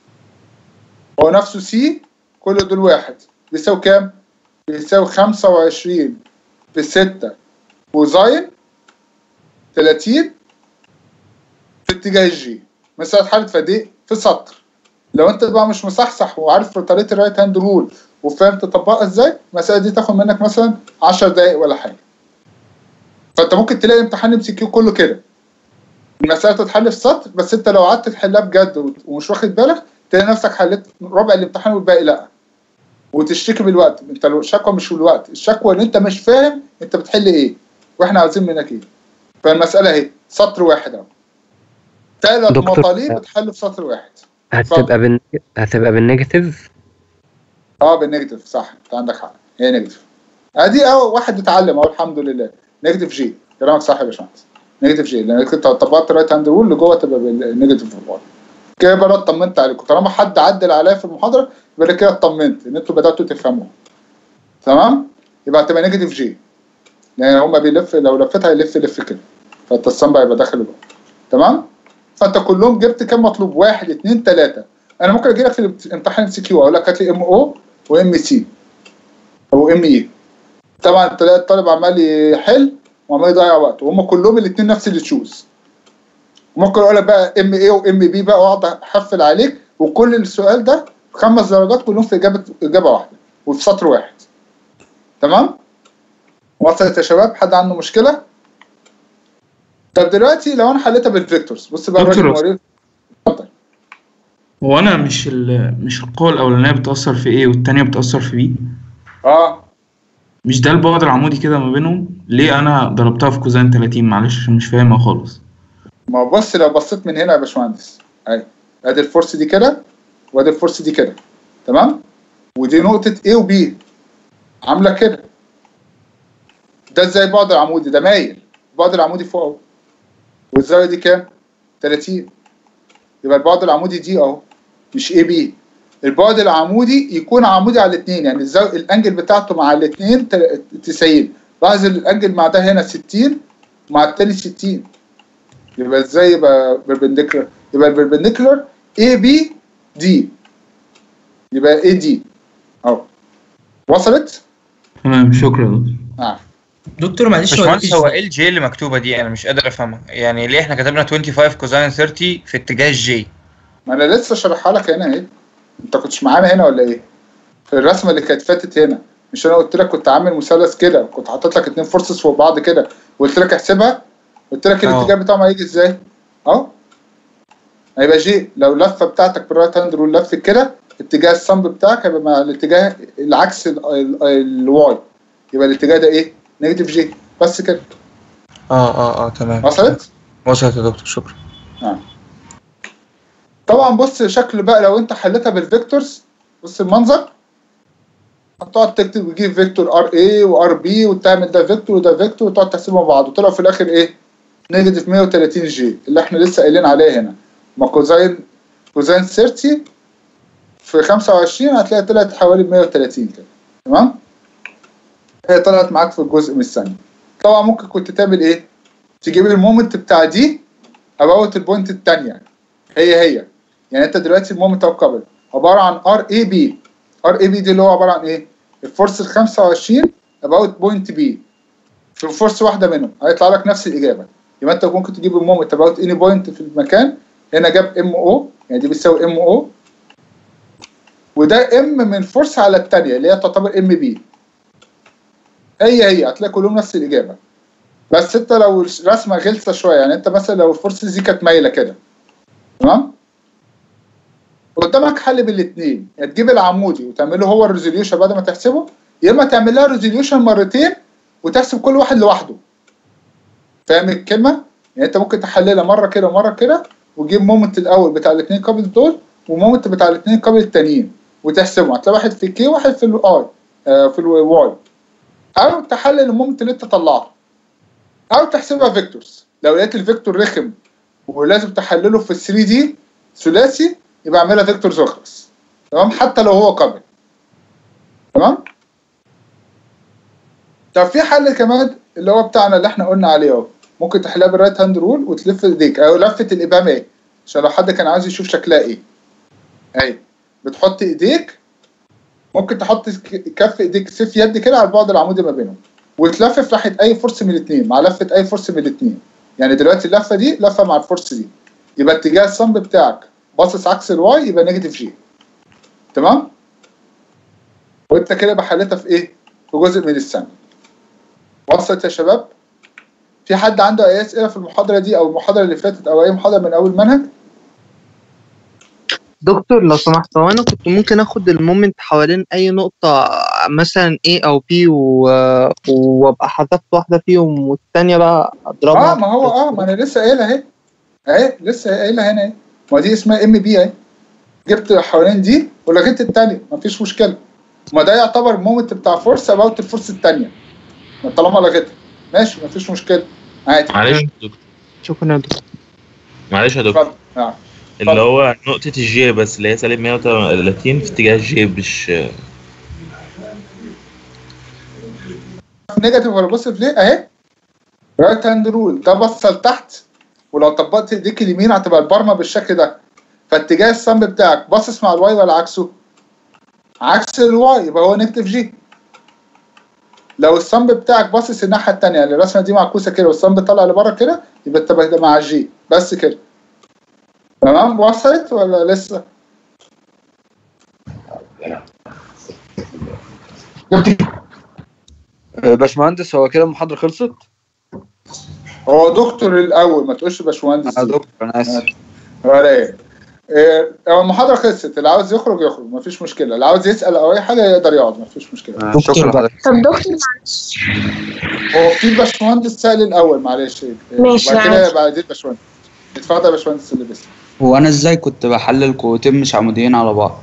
هو نفسه سي كل دول واحد بيساوي كام؟ بيساوي 25 في 6 كوزين 30 في اتجاه الجي مسألة حالة فدي في سطر لو انت بقى مش مصحصح وعارف طريقة الرايت هاند رول وفاهم تطبقها ازاي المسألة دي تاخد منك مثلا 10 دقايق ولا حاجة فانت ممكن تلاقي امتحان ام سي كيو كله كده المسألة تتحل في سطر بس انت لو قعدت تحلها بجد ومش واخد بالك تلاقي نفسك حليت ربع الامتحان والباقي لا وتشتكي بالوقت انت لو الشكوى مش بالوقت الشكوى ان انت مش فاهم انت بتحل ايه واحنا عاوزين منك ايه فالمسألة اهي سطر واحد اهو ثلاث دكتور، مطالب بتحل في سطر واحد هتبقى بال... هتبقى بالنيجاتيف اه بالنيجاتيف صح انت عندك حق هي نيجاتيف ادي اه واحد اتعلم اهو الحمد لله نيجاتيف جي كلامك صح يا باشمهندس نيجاتيف جي لان كنت طبقت رايت هاند رول اللي جوه تبقى بالنيجاتيف رول كده يبقى انا اطمنت عليكم طالما حد عدل عليا في المحاضره يبقى أنا كده اطمنت ان انتوا بداتوا تفهموا تمام يبقى هتبقى نيجاتيف جي لان هما بيلف لو لفتها يلف يلف كده فالتصام هيبقى داخل جوه تمام فانت كلهم جبت كام مطلوب واحد اثنين ثلاثه انا ممكن اجي لك في الامتحان سي كيو اقول لك هات لي ام او وام سي او ام اي طبعا تلاقي الطالب عمال يحل وعمال يضيع وقت وهم كلهم الاثنين نفس اللي تشوز ممكن اقول لك بقى ام اي وام بي بقى واقعد احفل عليك وكل السؤال ده خمس درجات كلهم في اجابه اجابه واحده وفي سطر واحد تمام وصلت يا شباب حد عنده مشكله طب دلوقتي لو انا حليتها بالفيكتورز بص بقى الراجل دكتور. موريك هو انا مش ال... مش القوة الأولانية بتأثر في ايه والتانية بتأثر في بي اه مش ده البعد العمودي كده ما بينهم ليه انا ضربتها في كوزين 30 معلش عشان مش فاهمها خالص ما هو بص لو بصيت من هنا يا باشمهندس اهي ادي الفورس دي كده وادي الفورس دي كده تمام ودي نقطة A و B عاملة كده ده ازاي البعد العمودي ده مايل البعد العمودي فوق اهو والزاوية دي كام؟ 30 يبقى البعد العمودي دي اهو مش اي بي البعد العمودي يكون عمودي على الاثنين يعني الزاوية الانجل بتاعته مع الاثنين 90 لاحظ الانجل مع ده هنا 60 مع التاني 60 يبقى ازاي يبقى بيربنديكولار يبقى البيربنديكولار اي بي دي يبقى اي دي اهو وصلت؟ تمام شكرا يا دكتور نعم دكتور معلش هو باشمهندس ده هو ايه الجي اللي مكتوبه دي انا مش قادر افهمها يعني ليه احنا كتبنا 25 كوزين 30 في اتجاه الجي ما انا لسه شارحها لك هنا اهي انت كنتش معانا هنا ولا ايه؟ في الرسمه اللي كانت فاتت هنا مش انا قلت لك كنت عامل مثلث كده كنت حاطط لك اتنين فورسز فوق بعض كده وقلت لك احسبها قلت لك اه. الاتجاه بتاعهم هيجي ازاي؟ اهو هيبقى جي لو اللفه بتاعتك بالرايت هاند رول لفت كده اتجاه الصمب بتاعك هيبقى مع الاتجاه العكس ال- ال- الواي يبقى الاتجاه ده ايه؟ نيجاتيف جي بس كده اه اه اه تمام وصلت؟ وصلت يا دكتور شكرا آه. طبعا بص شكل بقى لو انت حلتها بالفيكتورز بص المنظر هتقعد تكتب وتجيب فيكتور ار اي وار بي وتعمل ده فيكتور وده فيكتور وتقعد تحسبهم مع بعض وطلعوا في الاخر ايه؟ نيجاتيف 130 جي اللي احنا لسه قايلين عليه هنا ما كوزين كوزين 30 في 25 هتلاقي طلعت حوالي 130 كده تمام؟ هي طلعت معاك في الجزء من الثانية طبعا ممكن كنت تعمل ايه؟ تجيب المومنت بتاع دي اباوت البوينت الثانية هي هي يعني انت دلوقتي المومنت او قبل عبارة عن ار اي بي ار اي بي دي اللي هو عبارة عن ايه؟ الفورس ال 25 اباوت بوينت بي في فورس واحدة منهم هيطلع لك نفس الإجابة يبقى انت ممكن تجيب المومنت اباوت اني بوينت في المكان هنا جاب ام او يعني دي بتساوي ام او وده ام من فورس على الثانية اللي هي تعتبر ام بي هي هي هتلاقي كلهم نفس الإجابة بس انت لو رسمة غلسة شوية يعني انت مثلا لو الفورس دي كانت مايلة كده تمام قدامك حل بالاثنين يا تجيب العمودي وتعمله هو الريزوليوشن بعد ما تحسبه يا اما تعمل لها ريزوليوشن مرتين وتحسب كل واحد لوحده فاهم الكلمه؟ يعني انت ممكن تحللها مره كده ومره كده وتجيب مومنت الاول بتاع الاثنين كابل دول ومومنت بتاع الاثنين كابل التانيين وتحسبهم هتلاقي واحد في كي واحد في الاي آه في الواي او تحلل المومنت اللي انت طلعته او تحسبها فيكتورز لو لقيت الفيكتور رخم ولازم تحلله في ال 3 دي ثلاثي يبقى اعملها فيكتورز واخلص تمام حتى لو هو قبل تمام طب في حل كمان اللي هو بتاعنا اللي احنا قلنا عليه اهو ممكن تحلها بالرايت هاند رول وتلف ايديك او لفه الابهام ايه عشان لو حد كان عايز يشوف شكلها ايه اهي بتحط ايديك ممكن تحط ك- كف ايديك سيف يد كده على البعد العمودي ما بينهم وتلفف ناحيه اي فرص من الاثنين مع لفه اي فرص من الاثنين يعني دلوقتي اللفه دي لفه مع الفرص دي يبقى اتجاه الصنب بتاعك باصص عكس الواي يبقى نيجاتيف جي تمام وانت كده بحلتها في ايه في جزء من الثانيه وصلت يا شباب في حد عنده اي اسئله في المحاضره دي او المحاضره اللي فاتت او اي محاضره من اول منهج دكتور لو سمحت هو انا كنت ممكن اخد المومنت حوالين اي نقطة مثلا A او B و... وابقى حذفت واحدة فيهم والتانية بقى اضربها اه ما هو اه ما انا لسه قايلها اهي اهي لسه قايلها هنا اهي ما دي اسمها ام بي اهي جبت حوالين دي ولغيت الثانيه مفيش مشكله ما ده يعتبر المومنت بتاع فورس اباوت الفورس الثانيه طالما لغيتها ماشي مفيش مشكله عادي معلش يا دكتور شكرا يا دكتور معلش يا دكتور اتفضل نعم اللي هو نقطة الجي بس اللي هي سالب 130 في اتجاه الجي مش نيجاتيف ولا بوزيتيف ليه اهي رايت هاند رول ده بص لتحت ولو طبقت ايديك اليمين هتبقى البرمه بالشكل ده فاتجاه الصنب بتاعك باصص مع الواي ولا عكسه؟ عكس الواي يبقى هو نيجاتيف جي لو الصنب بتاعك باصص الناحيه الثانيه يعني الرسمه دي معكوسه كده والصنب طالع لبره كده يبقى تبقى ده مع الجي بس كده تمام وصلت ولا لسه؟ باشمهندس هو كده المحاضرة خلصت؟ هو دكتور الاول ما تقولش باشمهندس اه دكتور انا اسف ولا ايه إيه، هو المحاضرة خلصت اللي عاوز يخرج يخرج مفيش مشكلة اللي عاوز يسأل أو أي حاجة يقدر يقعد مفيش مشكلة شكرا لحضرتك طب دكتور معلش هو في باشمهندس سأل الأول معلش إيه، ماشي، وبعد كده عادي. بعدين باشمهندس اتفضل يا باشمهندس اللي بس هو انا ازاي كنت بحلل قوتين مش عموديين على بعض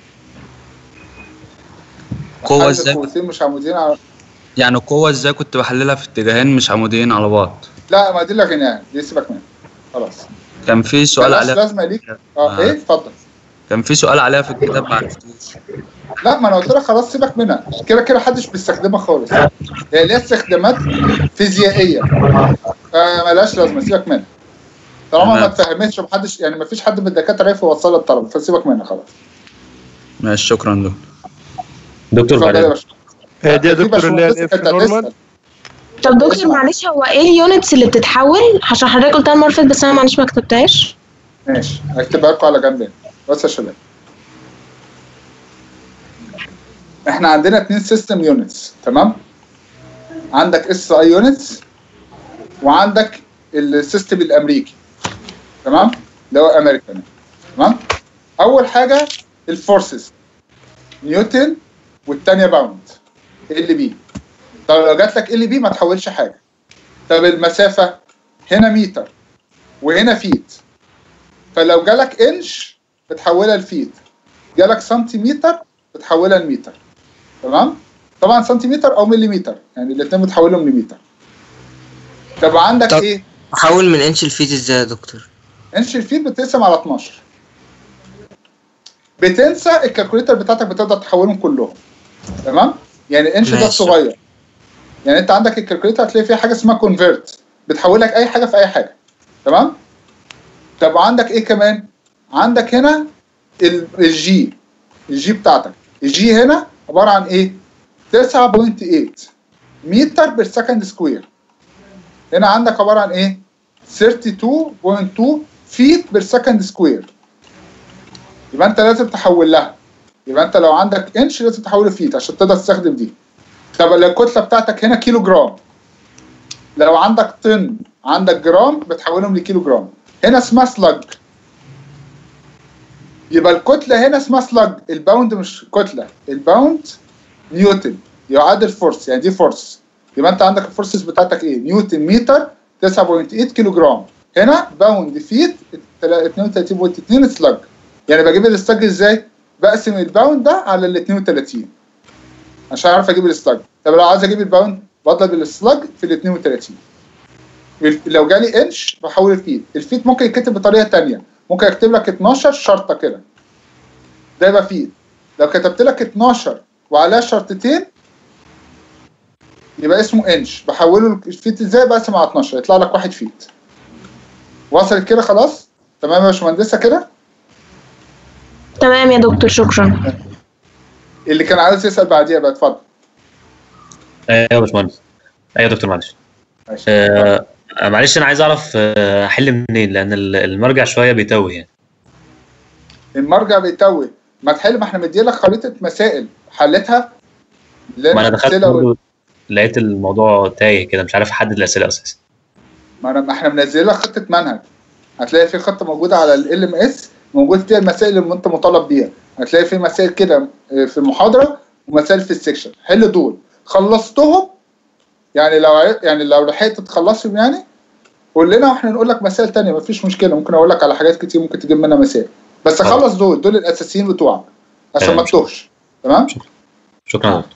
قوة حل ازاي قوتين مش عمودين على يعني القوة ازاي كنت بحللها في اتجاهين مش عموديين على بعض لا ما دي لغيناها دي سيبك منها خلاص كان في سؤال ملهاش عليها لازمة ليك اه ايه اتفضل كان في سؤال عليها في الكتاب ما عرفتوش لا ما انا قلت لك خلاص سيبك منها كده كده محدش بيستخدمها خالص هي ليها استخدامات فيزيائيه فمالهاش لازمه سيبك منها طالما ما تمام. اتفهمتش محدش يعني ما فيش حد من الدكاتره يعرف يوصلها للطلبه فسيبك منها خلاص ماشي شكرا دكتور دكتور اتفضل يا بعدين باشا هي دي يا في دكتور اللي هي باشمهندس الاف كانت نورمال هتسأل. طب دكتور معلش هو ايه اليونتس اللي بتتحول عشان حضرتك قلتها المره اللي فاتت بس انا معلش ما كتبتهاش ماشي هكتبها لكم على جنب هنا. بص يا شباب احنا عندنا اتنين سيستم يونتس تمام عندك اس اي يونتس وعندك السيستم الامريكي تمام اللي هو امريكان تمام اول حاجه الفورسز نيوتن والتانية باوند ال بي طب لو جات لك ال بي ما تحولش حاجه طب المسافه هنا متر وهنا فيت فلو جالك انش بتحولها لفيت جالك سنتيمتر بتحولها لمتر تمام طبعا سنتيمتر او مليمتر يعني الاثنين بتحولهم لمتر طب عندك طب ايه احول من انش لفيت ازاي يا دكتور انش الفيت بتقسم على 12 بتنسى الكالكوليتر بتاعتك بتقدر تحولهم كلهم تمام يعني الانش ده ماشي. الصغير يعني انت عندك الكالكوليتر هتلاقي فيها حاجه اسمها كونفيرت بتحول لك اي حاجه في اي حاجه تمام طب عندك ايه كمان عندك هنا ال- الجي الجي بتاعتك الجي هنا عباره عن ايه 9.8 متر بير سكند سكوير هنا عندك عباره عن ايه 32.2 فيت بير سكند سكوير يبقى انت لازم تحول لها يبقى انت لو عندك انش لازم تحوله فيت عشان تقدر تستخدم دي طب لو الكتله بتاعتك هنا كيلو جرام لو عندك طن عندك جرام بتحولهم لكيلو جرام هنا اسمها سلاج يبقى الكتله هنا اسمها سلاج الباوند مش كتله الباوند نيوتن يعادل فورس يعني دي فورس يبقى انت عندك الفورسز بتاعتك ايه نيوتن متر 9.8 كيلو جرام هنا باوند فيت 32.2 سلاج يعني بجيب السلاج ازاي بقسم الباوند ده على ال 32 عشان اعرف اجيب السلاج طب لو عايز اجيب الباوند بضرب السلاج في ال 32 لو جالي انش بحول الفيت الفيت ممكن يتكتب بطريقه تانية ممكن اكتب لك 12 شرطه كده ده يبقى فيت لو كتبت لك 12 وعليها شرطتين يبقى اسمه انش بحوله الفيت ازاي بقسم على 12 يطلع لك واحد فيت وصلت كده خلاص تمام يا باشمهندسه كده تمام يا دكتور شكرا اللي كان عاوز يسال بعديها بقى اتفضل ايوه يا باشمهندس ايوه يا دكتور معلش آه معلش انا عايز اعرف آه، احل منين لان ال- المرجع شويه بيتوه يعني المرجع بيتوه ما تحل ما احنا مديلك خريطه مسائل حلتها ما انا دخلت الأسئلة وال- برضه لقيت الموضوع تايه كده مش عارف احدد الاسئله اساسا ما انا ما احنا منزلين لك خطه منهج هتلاقي في خطه موجوده على ال ام اس موجود فيها المسائل اللي انت مطالب بيها هتلاقي في مسائل كده آه، في المحاضره ومسائل في السكشن حل دول خلصتهم يعني لو عر- يعني لو لحقت تخلصهم يعني قول لنا واحنا نقول لك مسائل تانية مفيش مشكله ممكن اقول لك على حاجات كتير ممكن تجيب منها مسائل بس خلص دول دول الاساسيين بتوعك عشان تمام، ما تتوهش تمام شكرا يا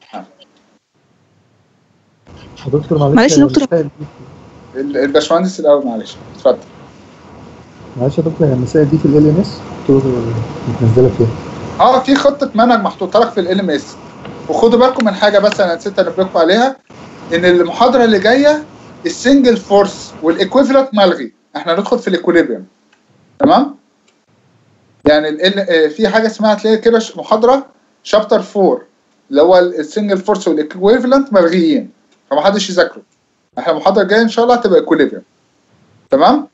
دكتور دكتور معلش معلش يا دكتور. المسائل- ال- الباشمهندس الاول معلش اتفضل معلش يا دكتور هي المسائل دي في ال ام اس متنزله فيها اه في خطه منهج محطوطه لك في ال ام اس وخدوا بالكم من حاجه بس انا نسيت انبهكم عليها ان المحاضره اللي جايه السنجل فورس والايكويفالنت ملغي احنا هندخل في الايكوليبريم تمام يعني ال ال في حاجه اسمها هتلاقي كده ش- محاضره شابتر 4 اللي هو السنجل فورس والايكويفالنت ملغيين فمحدش يذاكره احنا المحاضره الجايه ان شاء الله هتبقى ايكوليبريم تمام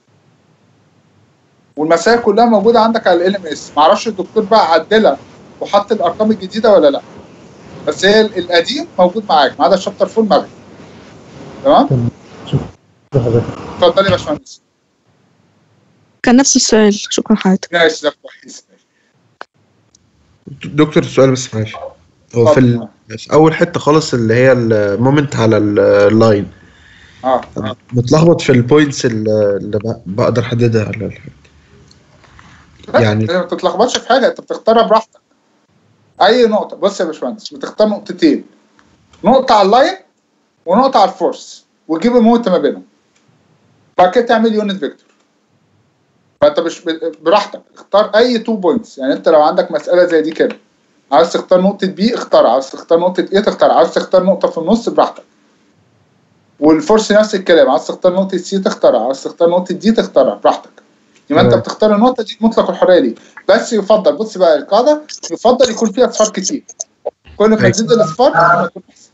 والمسائل كلها موجوده عندك على ال ام اس معرفش الدكتور بقى عدلها وحط الارقام الجديده ولا لا بس هي ال- القديم موجود معاك ما عدا الشابتر 4 ملغي تمام اتفضل يا باشمهندس كان نفس السؤال شكرا حضرتك ماشي ده كويس دكتور السؤال بس معلش هو في, ال... في اول حته خالص اللي هي المومنت على ال- اللاين اه متلخبط في البوينتس اللي اللي ب- بقدر احددها على الحاجة. لا يعني- انت ما بتتلخبطش في حاجه انت بتختارها براحتك اي نقطه بص يا باشمهندس بتختار نقطتين نقطه على اللاين ونقطه على الفورس وتجيب المومنت ما بينهم بعد كده تعمل يونت فيكتور فانت مش ب- براحتك اختار اي تو بوينتس يعني انت لو عندك مساله زي دي كده عاوز تختار نقطه بي اختارها عاوز تختار نقطه ايه تختارها عاوز تختار نقطه في النص براحتك والفورس نفس الكلام عاوز تختار نقطه سي تختارها عاوز تختار نقطه دي تختارها براحتك يبقى انت تمام. بتختار النقطه دي مطلق الحريه ليك بس يفضل بص بقى القاعده يفضل يكون فيها اصفار كتير كل ما أيوة. تزيد الاصفار كل ما يكون احسن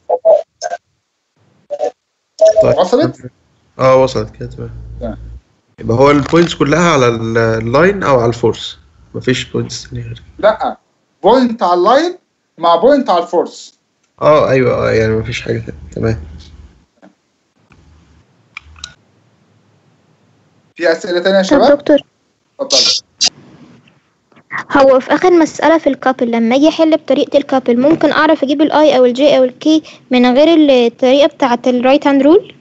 طيب وصلت؟ اه وصلت كده تمام تمام. يبقى هو البوينتس كلها على ال- اللاين او على الفورس مفيش بوينتس تانية غير لا بوينت على اللاين مع بوينت على الفورس اه ايوه اه يعني مفيش حاجه تانية تمام في اسئله تانية يا طب شباب دكتور اتفضل هو في اخر مسألة في الكابل لما اجي احل بطريقة الكابل ممكن اعرف اجيب الاي او الجي او الكي من غير الطريقة بتاعة الرايت هاند رول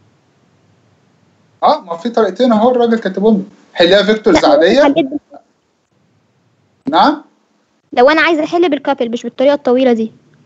اه ما في طريقتين اهو الراجل كاتبهم لي. حلها فيكتورز عاديه نعم لو انا عايزة احل بالكابل مش بالطريقة الطويلة دي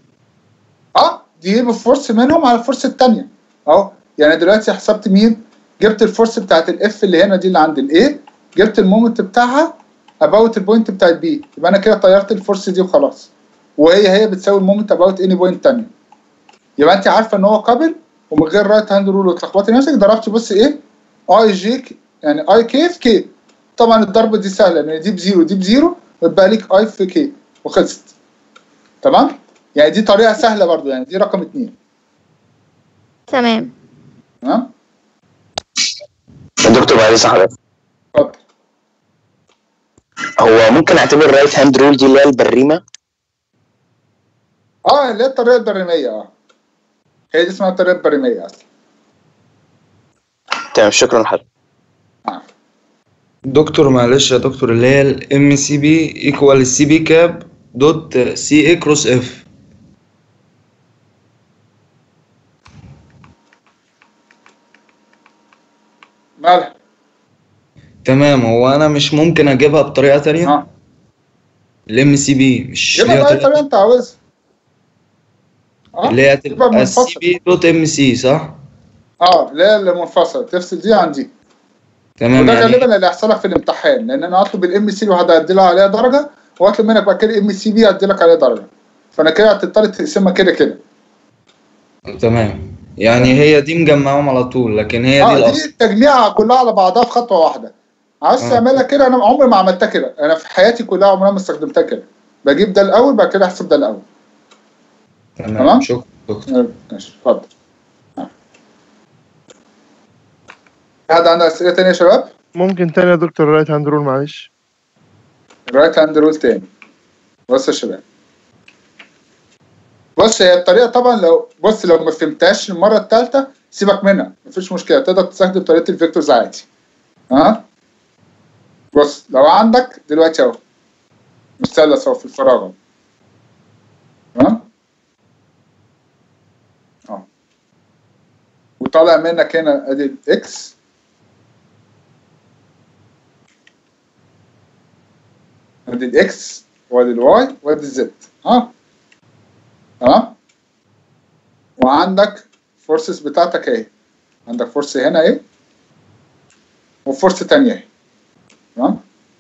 اه دي بفورس منهم على الفورس الثانيه اهو يعني دلوقتي حسبت مين جبت الفورس بتاعت الاف اللي هنا دي اللي عند الاي جبت المومنت بتاعها اباوت البوينت بتاعت بي يبقى انا كده طيرت الفورس دي وخلاص وهي هي بتساوي المومنت اباوت اني بوينت ثانيه يبقى انت عارفه ان هو قابل ومن غير رايت هاند رول وتلخبطي نفسك ضربتي بس ايه اي جي ك- يعني اي كي في كي طبعا الضربه دي سهله لان دي بزيرو دي بزيرو ويبقى لك اي في كي وخلصت تمام يعني دي طريقه سهله برضو يعني دي رقم اتنين تمام تمام يا دكتور بعد اذن حضرتك اتفضل هو ممكن اعتبر الرايت هاند رول دي اللي هي البريمه اه اللي هي الطريقه البريميه اه هي دي اسمها الطريقه البريميه اصلا تمام شكرا لحضرتك دكتور معلش يا دكتور اللي هي الام سي بي ايكوال السي بي كاب دوت سي اي كروس اف مالها تمام هو انا مش ممكن اجيبها بطريقه تانية اه الام سي بي مش جيبها ليها بأي طريقه طريقه انت عاوزها اه اللي هي جيبها تبقى السي منفصل بي دوت ام سي صح اه اللي هي المنفصله تفصل دي عن دي تمام وده يعني غالبا اللي هيحصل لك في الامتحان لان انا هطلب الام سي لوحدها ادي لها عليها درجه واطلب منك بعد كده ام سي بي ادي لك عليها درجه فانا كده هتضطر تقسمها كده كده تمام يعني هي دي مجمعهم على طول لكن هي دي اه دي الاصل التجميع كلها على بعضها في خطوه واحده عايز آه. تعملها كده انا عمري ما عملتها كده انا في حياتي كلها عمري ما استخدمتها كده بجيب ده الاول بعد كده احسب ده الاول تمام تمام شكرا آه، ماشي اتفضل آه. حد عنده اسئله تانية يا شباب؟ ممكن تاني يا دكتور الرايت هاند رول معلش رايت هاند رول تاني بص يا شباب بص هي الطريقه طبعا لو بص لو ما فهمتهاش المره الثالثه سيبك منها مفيش مشكله تقدر تستخدم طريقه الفيكتورز عادي ها بص لو عندك دلوقتي اهو مثلث اهو في الفراغ اهو تمام اه وطالع منك هنا ادي الاكس ادي الاكس وادي الواي وادي الزد اه تمام وعندك فورسز بتاعتك اهي عندك فورس هنا اهي وفورس تانية اهي تمام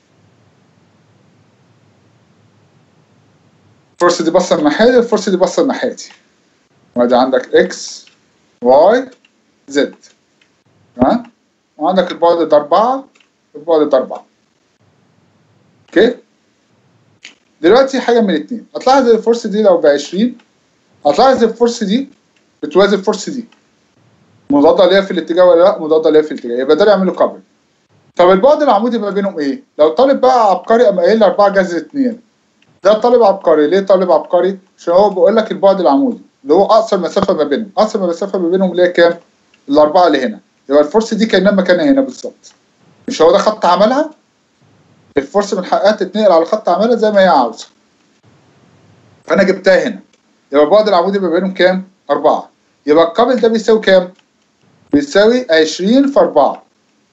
الفورس دي باصه الناحيه دي الفورس دي باصه الناحيه دي وادي عندك اكس واي زد تمام وعندك البعد ده 4 والبعد ده 4 اوكي دلوقتي حاجه من الاثنين هتلاحظ الفورس دي لو ب 20 هتلاحظ الفورس دي بتوازي الفورس دي مضاده ليها في الاتجاه ولا لا مضاده ليها في الاتجاه يبقى ده اللي يعمله كابل طب البعد العمودي ما بينهم ايه لو طالب بقى عبقري قام قايل لي 4 جذر 2 ده طالب عبقري ليه طالب عبقري عشان هو بيقول لك البعد العمودي اللي هو اقصر مسافه ما بينهم اقصر مسافه ما بينهم اللي هي كام الاربعه اللي هنا يبقى الفورس دي كانها مكانها هنا بالظبط مش هو ده خط عملها الفورس من حقها تتنقل على خط عملها زي ما هي عاوزه فانا جبتها هنا يبقى البعد العمودي ما بينهم كام؟ أربعة يبقى القابل ده بيساوي كام؟ بيساوي 20 في 4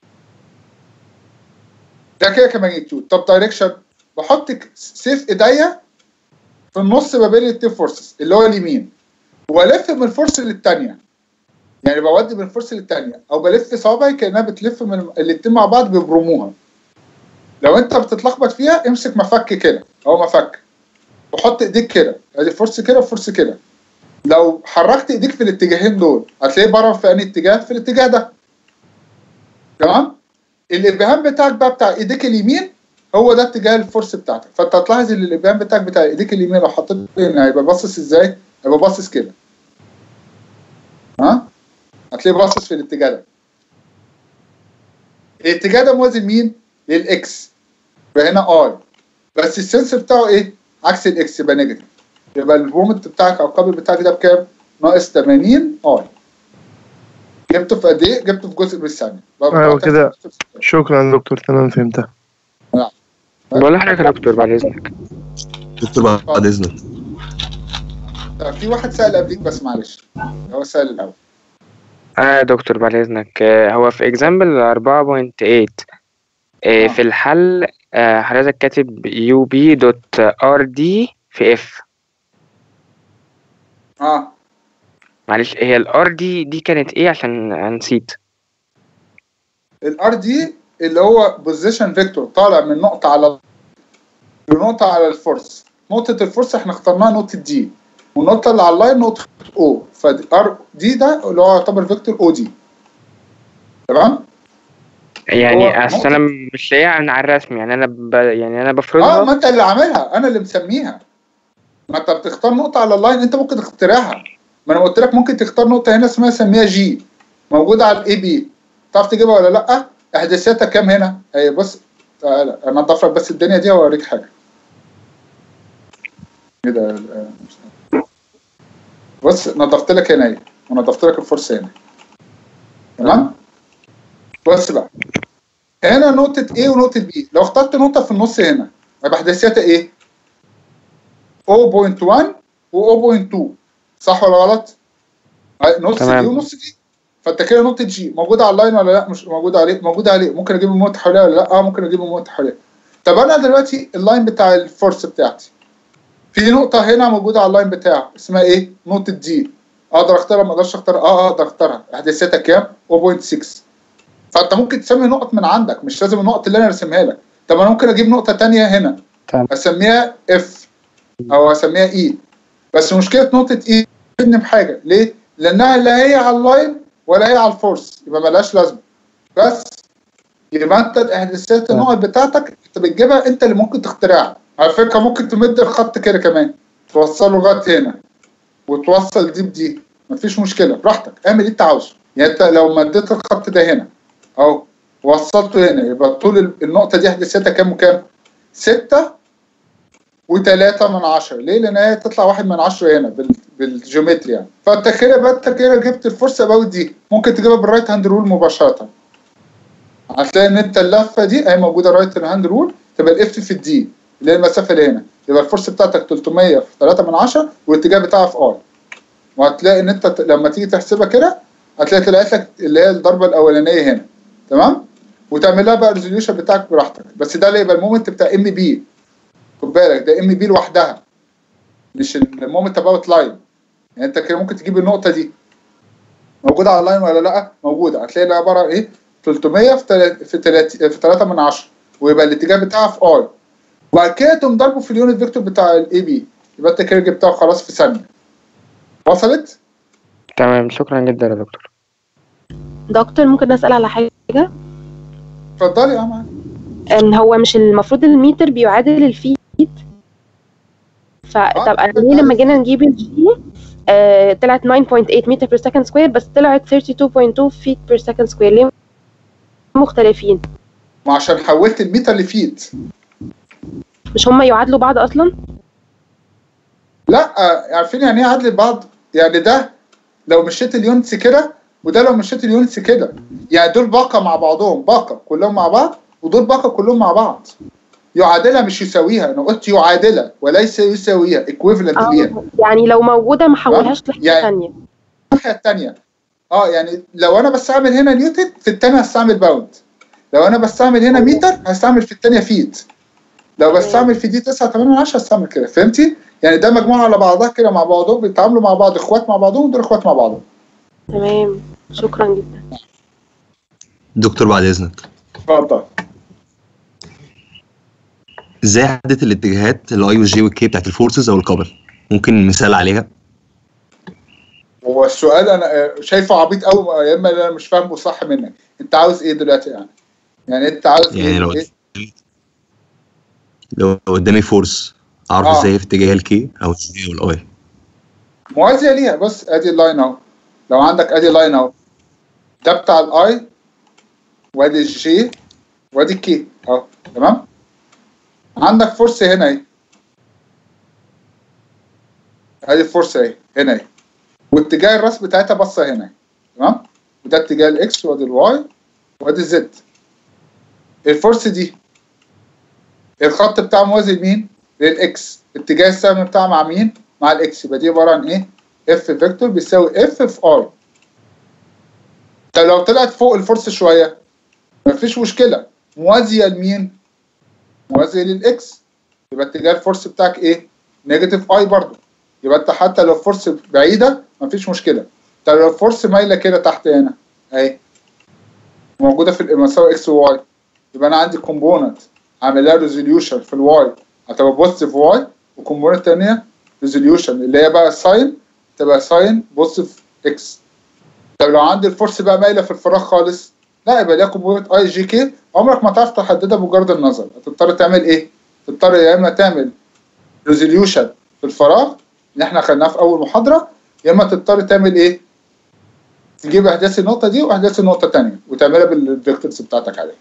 ده كده كماجنتيود طب دايركشن بحط ك- سيف ايديا في النص ما بين الاتنين فورسز اللي هو اليمين والف من الفورس للتانية يعني بودي من الفورس للتانية او بلف صوابعي كانها بتلف من الاتنين مع بعض بيبرموها لو انت بتتلخبط فيها امسك مفك كده اهو مفك وحط ايديك كده ادي فورس كده وفورس كده لو حركت ايديك في الاتجاهين دول هتلاقيه برم في انهي اتجاه في الاتجاه ده تمام الابهام بتاعك بقى بتاع ايديك اليمين هو ده اتجاه الفورس بتاعتك فانت هتلاحظ ان الابهام بتاعك بتاع ايديك اليمين لو حطيته هنا هيبقى باصص ازاي هيبقى باصص كده ها هتلاقيه باصص في الاتجاه ده الاتجاه ده موازي لمين للاكس يبقى هنا اي بس السنس بتاعه ايه عكس الاكس يبقى نيجاتيف يبقى المومنت بتاعك او القابل بتاعك ده بكام ناقص 80 اي جبته في قد ايه جبته في جزء من الثانيه بقى ايوه بتاعتك كده شكرا يا دكتور تمام فهمتها بقول لحضرتك يا دكتور بعد اذنك دكتور بعد اذنك طب في واحد سأل قبليك بس معلش هو سأل الاول اه يا دكتور بعد اذنك آه، هو في اكزامبل 4.8 آه، في الحل آه، حضرتك كاتب يو بي دوت ار دي في اف اه معلش هي الار دي دي كانت ايه عشان أنا نسيت الار دي اللي هو بوزيشن فيكتور طالع من نقطه على لنقطه على الفورس نقطه الفورس احنا اخترناها نقطه دي والنقطه اللي على اللاين نقطه او فار دي ده اللي هو يعتبر فيكتور او دي تمام يعني هو اصل نقطة- انا مش لاقيها على الرسم يعني انا ب... يعني انا بفرضها اه ما انت اللي عاملها انا اللي مسميها ما انت بتختار نقطه على اللاين انت ممكن تخترعها ما انا قلت لك ممكن تختار نقطه هنا اسمها سميها جي موجوده على الاي بي تعرف تجيبها ولا لا احداثياتها كام هنا اهي بص تعالى انا اضيف لك بس الدنيا دي واوريك حاجه ايه ده آه، مش- بص نضفت لك هنا اهي ونضفت لك الفرصه هنا تمام بص بقى هنا نقطة A ونقطة B لو اخترت نقطة في النص هنا يبقى احداثياتها ايه؟ 0.1 و 0.2 صح ولا غلط؟ أي- نص تمام. دي ونص دي فانت كده نقطة جي موجودة على اللاين ولا لا؟ مش موجودة عليه موجودة عليه ممكن اجيب الموت حواليها ولا لا؟ اه ممكن اجيب الموت حواليها طب انا دلوقتي اللاين بتاع الفورس بتاعتي في نقطة هنا موجودة على اللاين بتاعه اسمها ايه؟ نقطة دي اقدر اختارها ما اقدرش اختارها اه اقدر اختارها احداثياتها كام؟ 0.6 فانت ممكن تسمي نقط من عندك مش لازم النقط اللي انا رسمها لك طب انا ممكن اجيب نقطه تانية هنا اسميها اف او اسميها اي بس مشكله نقطه اي تفيدني بحاجه ليه؟ لانها لا هي على اللاين ولا هي على الفورس يبقى ملهاش لازمه بس يبقى انت الاحداثيات النقط بتاعتك انت بتجيبها انت اللي ممكن تخترعها على فكره ممكن تمد الخط كده كمان توصله لغايه هنا وتوصل دي بدي مفيش مشكله براحتك اعمل اللي انت عاوزه يعني انت لو مديت الخط ده هنا اهو وصلته هنا يبقى طول ال- النقطه دي احداثيتها كام وكام؟ 6 و3 من 10 ليه؟ لان هي تطلع واحد من 10 هنا بال... بالجيومتري يعني فانت كده بقى انت كده جبت الفرصه باوت دي ممكن تجيبها بالرايت هاند رول مباشره هتلاقي ان انت اللفه دي اهي موجوده رايت هاند رول تبقى الاف في الدي اللي هي المسافه اللي هنا يبقى الفرصه بتاعتك 300 في 3 من 10 والاتجاه بتاعها في ار وهتلاقي ان انت ت- لما تيجي تحسبها كده هتلاقي طلعت لك اللي هي الضربه الاولانيه هنا تمام وتعمل لها بقى الريزوليوشن بتاعك براحتك بس ده اللي يبقى المومنت بتاع ام بي خد بالك ده ام بي لوحدها مش المومنت اباوت لاين يعني انت كده ممكن تجيب النقطه دي موجوده على اللاين ولا لا موجوده هتلاقي لها عباره عن ايه 300 في تلات- في تلات- في 3 من 10 ويبقى الاتجاه بتاعها في ار وبعد كده تقوم ضربه في اليونت فيكتور بتاع الاي بي يبقى انت كده جبتها خلاص في ثانيه وصلت؟ تمام شكرا جدا يا دكتور دكتور ممكن اسال على حاجه اتفضلي يا معاك ان هو مش المفروض الميتر بيعادل الفيت فطب انا ليه لما جينا نجيب الجي آه طلعت 9.8 متر بير سكند سكوير بس طلعت 32.2 فيت بير سكند سكوير ليه مختلفين ما عشان حولت الميتر لفيت مش هما يعادلوا بعض اصلا لا آه، عارفين يعني ايه عدل بعض يعني ده لو مشيت اليونتس كده وده لو مشيت اليونتس كده يعني دول باقة مع بعضهم باقة كلهم مع بعض ودول باقة كلهم مع بعض يعادلها مش يساويها انا قلت يعادلها وليس يساويها ايكويفالنت ليها اه يعني لو موجوده ما حولهاش لحاجه يعني- ثانيه الناحيه الثانيه اه يعني لو انا بستعمل هنا نيوتن في الثانيه هستعمل باوند لو انا بستعمل هنا متر هستعمل في الثانيه فيت لو بستعمل في دي 9 8 10 هستعمل كده فهمتي يعني ده مجموعه على بعضها كده مع بعضهم بيتعاملوا مع بعض اخوات مع بعضهم دول اخوات مع بعضهم تمام شكرا جدا دكتور بعد اذنك اتفضل ازاي احدد الاتجاهات الاي والجي والكي بتاعت الفورسز او الكابل ممكن مثال عليها هو السؤال انا آه، شايفه عبيط قوي يا اما انا مش فاهمه صح منك انت عاوز ايه دلوقتي يعني يعني انت عاوز يعني ايه, لو إيه؟ لو قدامي فورس اعرف آه. ازاي في اتجاه الكي او الجي او الاي موازيه ليها بص ادي اللاين اهو لو عندك ادي لاين اهو ده بتاع الاي وادي الجي وادي الكي اهو تمام عندك فرصه هنا اهي ادي الفرصه اهي هنا اهي واتجاه الراس بتاعتها باصه هنا اهي تمام وده اتجاه الاكس وادي الواي وادي الزد الفرصه دي الخط بتاعه موازي لمين؟ للاكس اتجاه السهم بتاعه مع مين؟ مع الاكس يبقى دي عباره عن ايه؟ اف فيكتور بيساوي اف في اي طب لو طلعت فوق الفرصه شويه مفيش مشكله موازيه لمين؟ موازيه للاكس يبقى اتجاه الفورس بتاعك ايه؟ نيجاتيف اي برضه يبقى انت حتى لو الفورس بعيده مفيش مشكله طب لو الفورس مايله كده تحت هنا اهي موجوده في المساوي اكس وواي يبقى انا عندي كومبوننت عامل لها ريزوليوشن في الواي هتبقى بوزيتيف واي وكومبوننت ثانيه ريزوليوشن اللي هي بقى ساين تبقى ساين بوزيتيف اكس طب لو عندي الفورس بقى مايله في الفراغ خالص لا يبقى ليها كومبوننت اي جي كي عمرك ما تعرف تحددها بمجرد النظر هتضطر تعمل ايه؟ تضطر يا اما تعمل ريزوليوشن في الفراغ اللي احنا خدناه في اول محاضره يا اما تضطر تعمل ايه؟ تجيب احداث النقطه دي واحداث النقطه الثانيه وتعملها بالفيكتورز بتاعتك عليها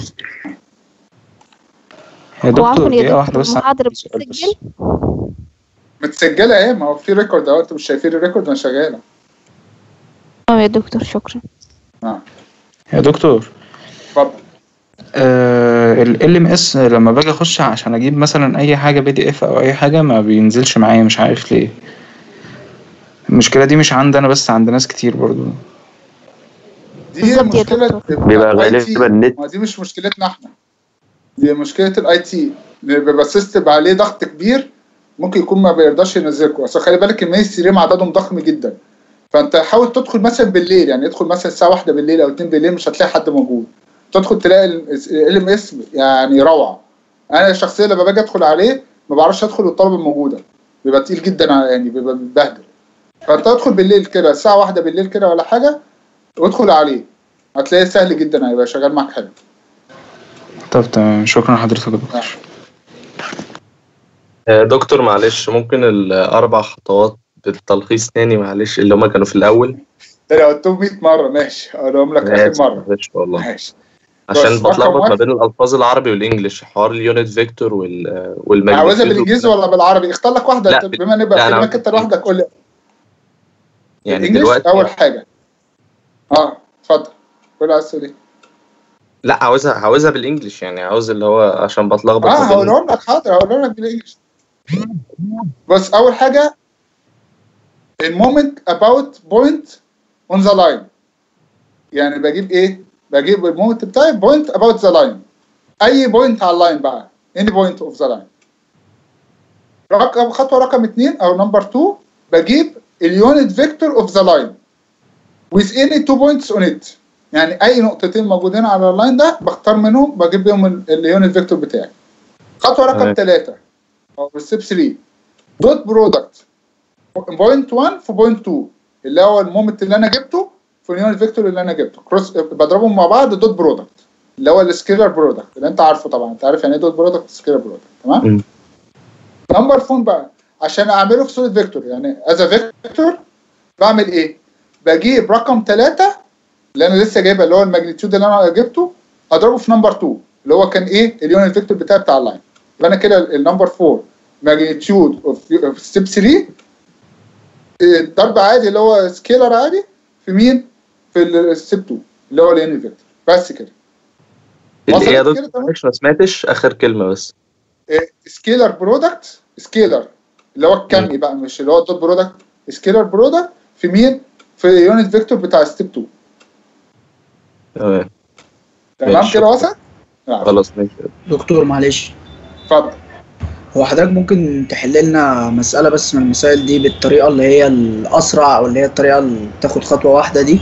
يا دكتور وعفوا يا دقيقة دكتور واحدة بس المحاضرة عندي سؤال بس. بتسجل متسجله اهي ما هو في ريكورد اهو انتوا مش شايفين الريكورد انا شغاله اه يا دكتور شكرا اه يا دكتور اتفضل ال ام اس لما باجي اخش عشان اجيب مثلا اي حاجه بي دي اف او اي حاجه ما بينزلش معايا مش عارف ليه المشكله دي مش عندي انا بس عند ناس كتير برضو دي مشكله بيبقى ال IT. غالبا النت ما دي مش مشكلتنا احنا دي مشكله الاي تي بيبقى سيستم عليه ضغط كبير ممكن يكون ما بيرضاش ينزلكم اصل خلي بالك المين ستريم عددهم ضخم جدا فانت حاول تدخل مثلا بالليل يعني ادخل مثلا الساعه واحدة بالليل او 2 بالليل مش هتلاقي حد موجود تدخل تلاقي ال ام اس يعني روعه انا شخصيا لما باجي ادخل عليه ما بعرفش ادخل والطلبه موجوده بيبقى تقيل جدا على- يعني بيبقى متبهدل فانت ادخل بالليل كده الساعه واحدة بالليل كده ولا حاجه وادخل عليه هتلاقيه سهل جدا هيبقى شغال معاك حلو طب تمام شكرا لحضرتك يا دكتور آه، دكتور معلش ممكن الأربع خطوات بالتلخيص تاني معلش اللي هما كانوا في الأول ده لو قلتهم 100 مره ماشي اقولهم لك اخر آسف، مره معلش والله ماشي عشان بص، رقم بتلخبط ما واحد- بين الألفاظ العربي والإنجليش حوار اليونت فيكتور وال والماجنتيود عاوزها بالانجليزي ولا بالعربي اختار لك واحده لا، أنت بما ان يبقى لا، أنا كلمك انت لوحدك قول لي يعني الانجليش دلوقتي اول حاجه اه اتفضل قول عايز تقول ايه لا عاوزها عاوزها بالانجلش يعني عاوز اللي هو عشان بتلخبط اه ما بين هقولهم لك حاضر هقولهم لك بالانجلش بس اول حاجه المومنت اباوت بوينت اون ذا لاين يعني بجيب ايه بجيب المومنت بتاعي بوينت اباوت ذا لاين اي بوينت على اللاين بقى اني بوينت اوف ذا لاين رقم خطوه رقم اثنين او نمبر 2 بجيب اليونت فيكتور اوف ذا لاين with any two points on it يعني اي نقطتين موجودين على اللاين ده بختار منهم بجيب بيهم ال- اليونت فيكتور بتاعي خطوه رقم تمام. ثلاثه او ستيب 3 دوت برودكت بوينت 1 في بوينت 2 اللي هو المومنت اللي انا جبته في اليونت فيكتور اللي انا جبته كروس بضربهم مع بعض دوت برودكت اللي هو السكيلر برودكت اللي انت عارفه طبعا انت عارف يعني ايه دوت برودكت سكيلر برودكت تمام مم. نمبر فون بقى عشان اعمله في صوره فيكتور يعني از فيكتور بعمل ايه؟ بجيب رقم ثلاثة اللي انا لسه جايبها اللي هو الماجنتيود اللي انا جبته اضربه في نمبر 2 اللي هو كان ايه اليونت فيكتور بتاعي بتاع اللاين يبقى انا كده النمبر 4 ماجنتيود اوف ستيب 3 إيه، ضرب عادي اللي هو سكيلر عادي في مين؟ في الستيب 2 اللي هو اليونت فيكتور بس كده اللي هي يا وصلت كده دكتور معلش ما سمعتش آخر كلمة بس سكيلر برودكت سكيلر اللي هو الكمي بقى مش اللي هو الدوت برودكت سكيلر برودكت في مين؟ في يونت فيكتور بتاع ستيب 2 تمام تمام ماشي. كده وصل؟ نعم خلاص ماشي دكتور معلش اتفضل هو حضرتك ممكن تحل لنا مسألة بس من المسائل دي بالطريقة اللي هي الأسرع أو اللي هي الطريقة اللي تاخد خطوة واحدة دي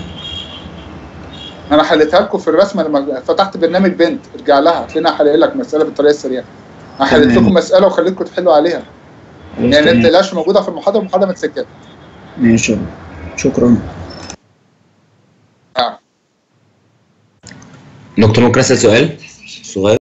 انا حليتها لكم في الرسمه لما فتحت برنامج بنت ارجع لها هتلاقيني حلل لك مساله بالطريقه السريعه انا حليت تمام. لكم مساله وخليتكم تحلوا عليها خلاص يعني تمام. انت لاش موجوده في المحاضره المحاضره متسجله ماشي شكرا آه. دكتور ممكن اسال سؤال صغير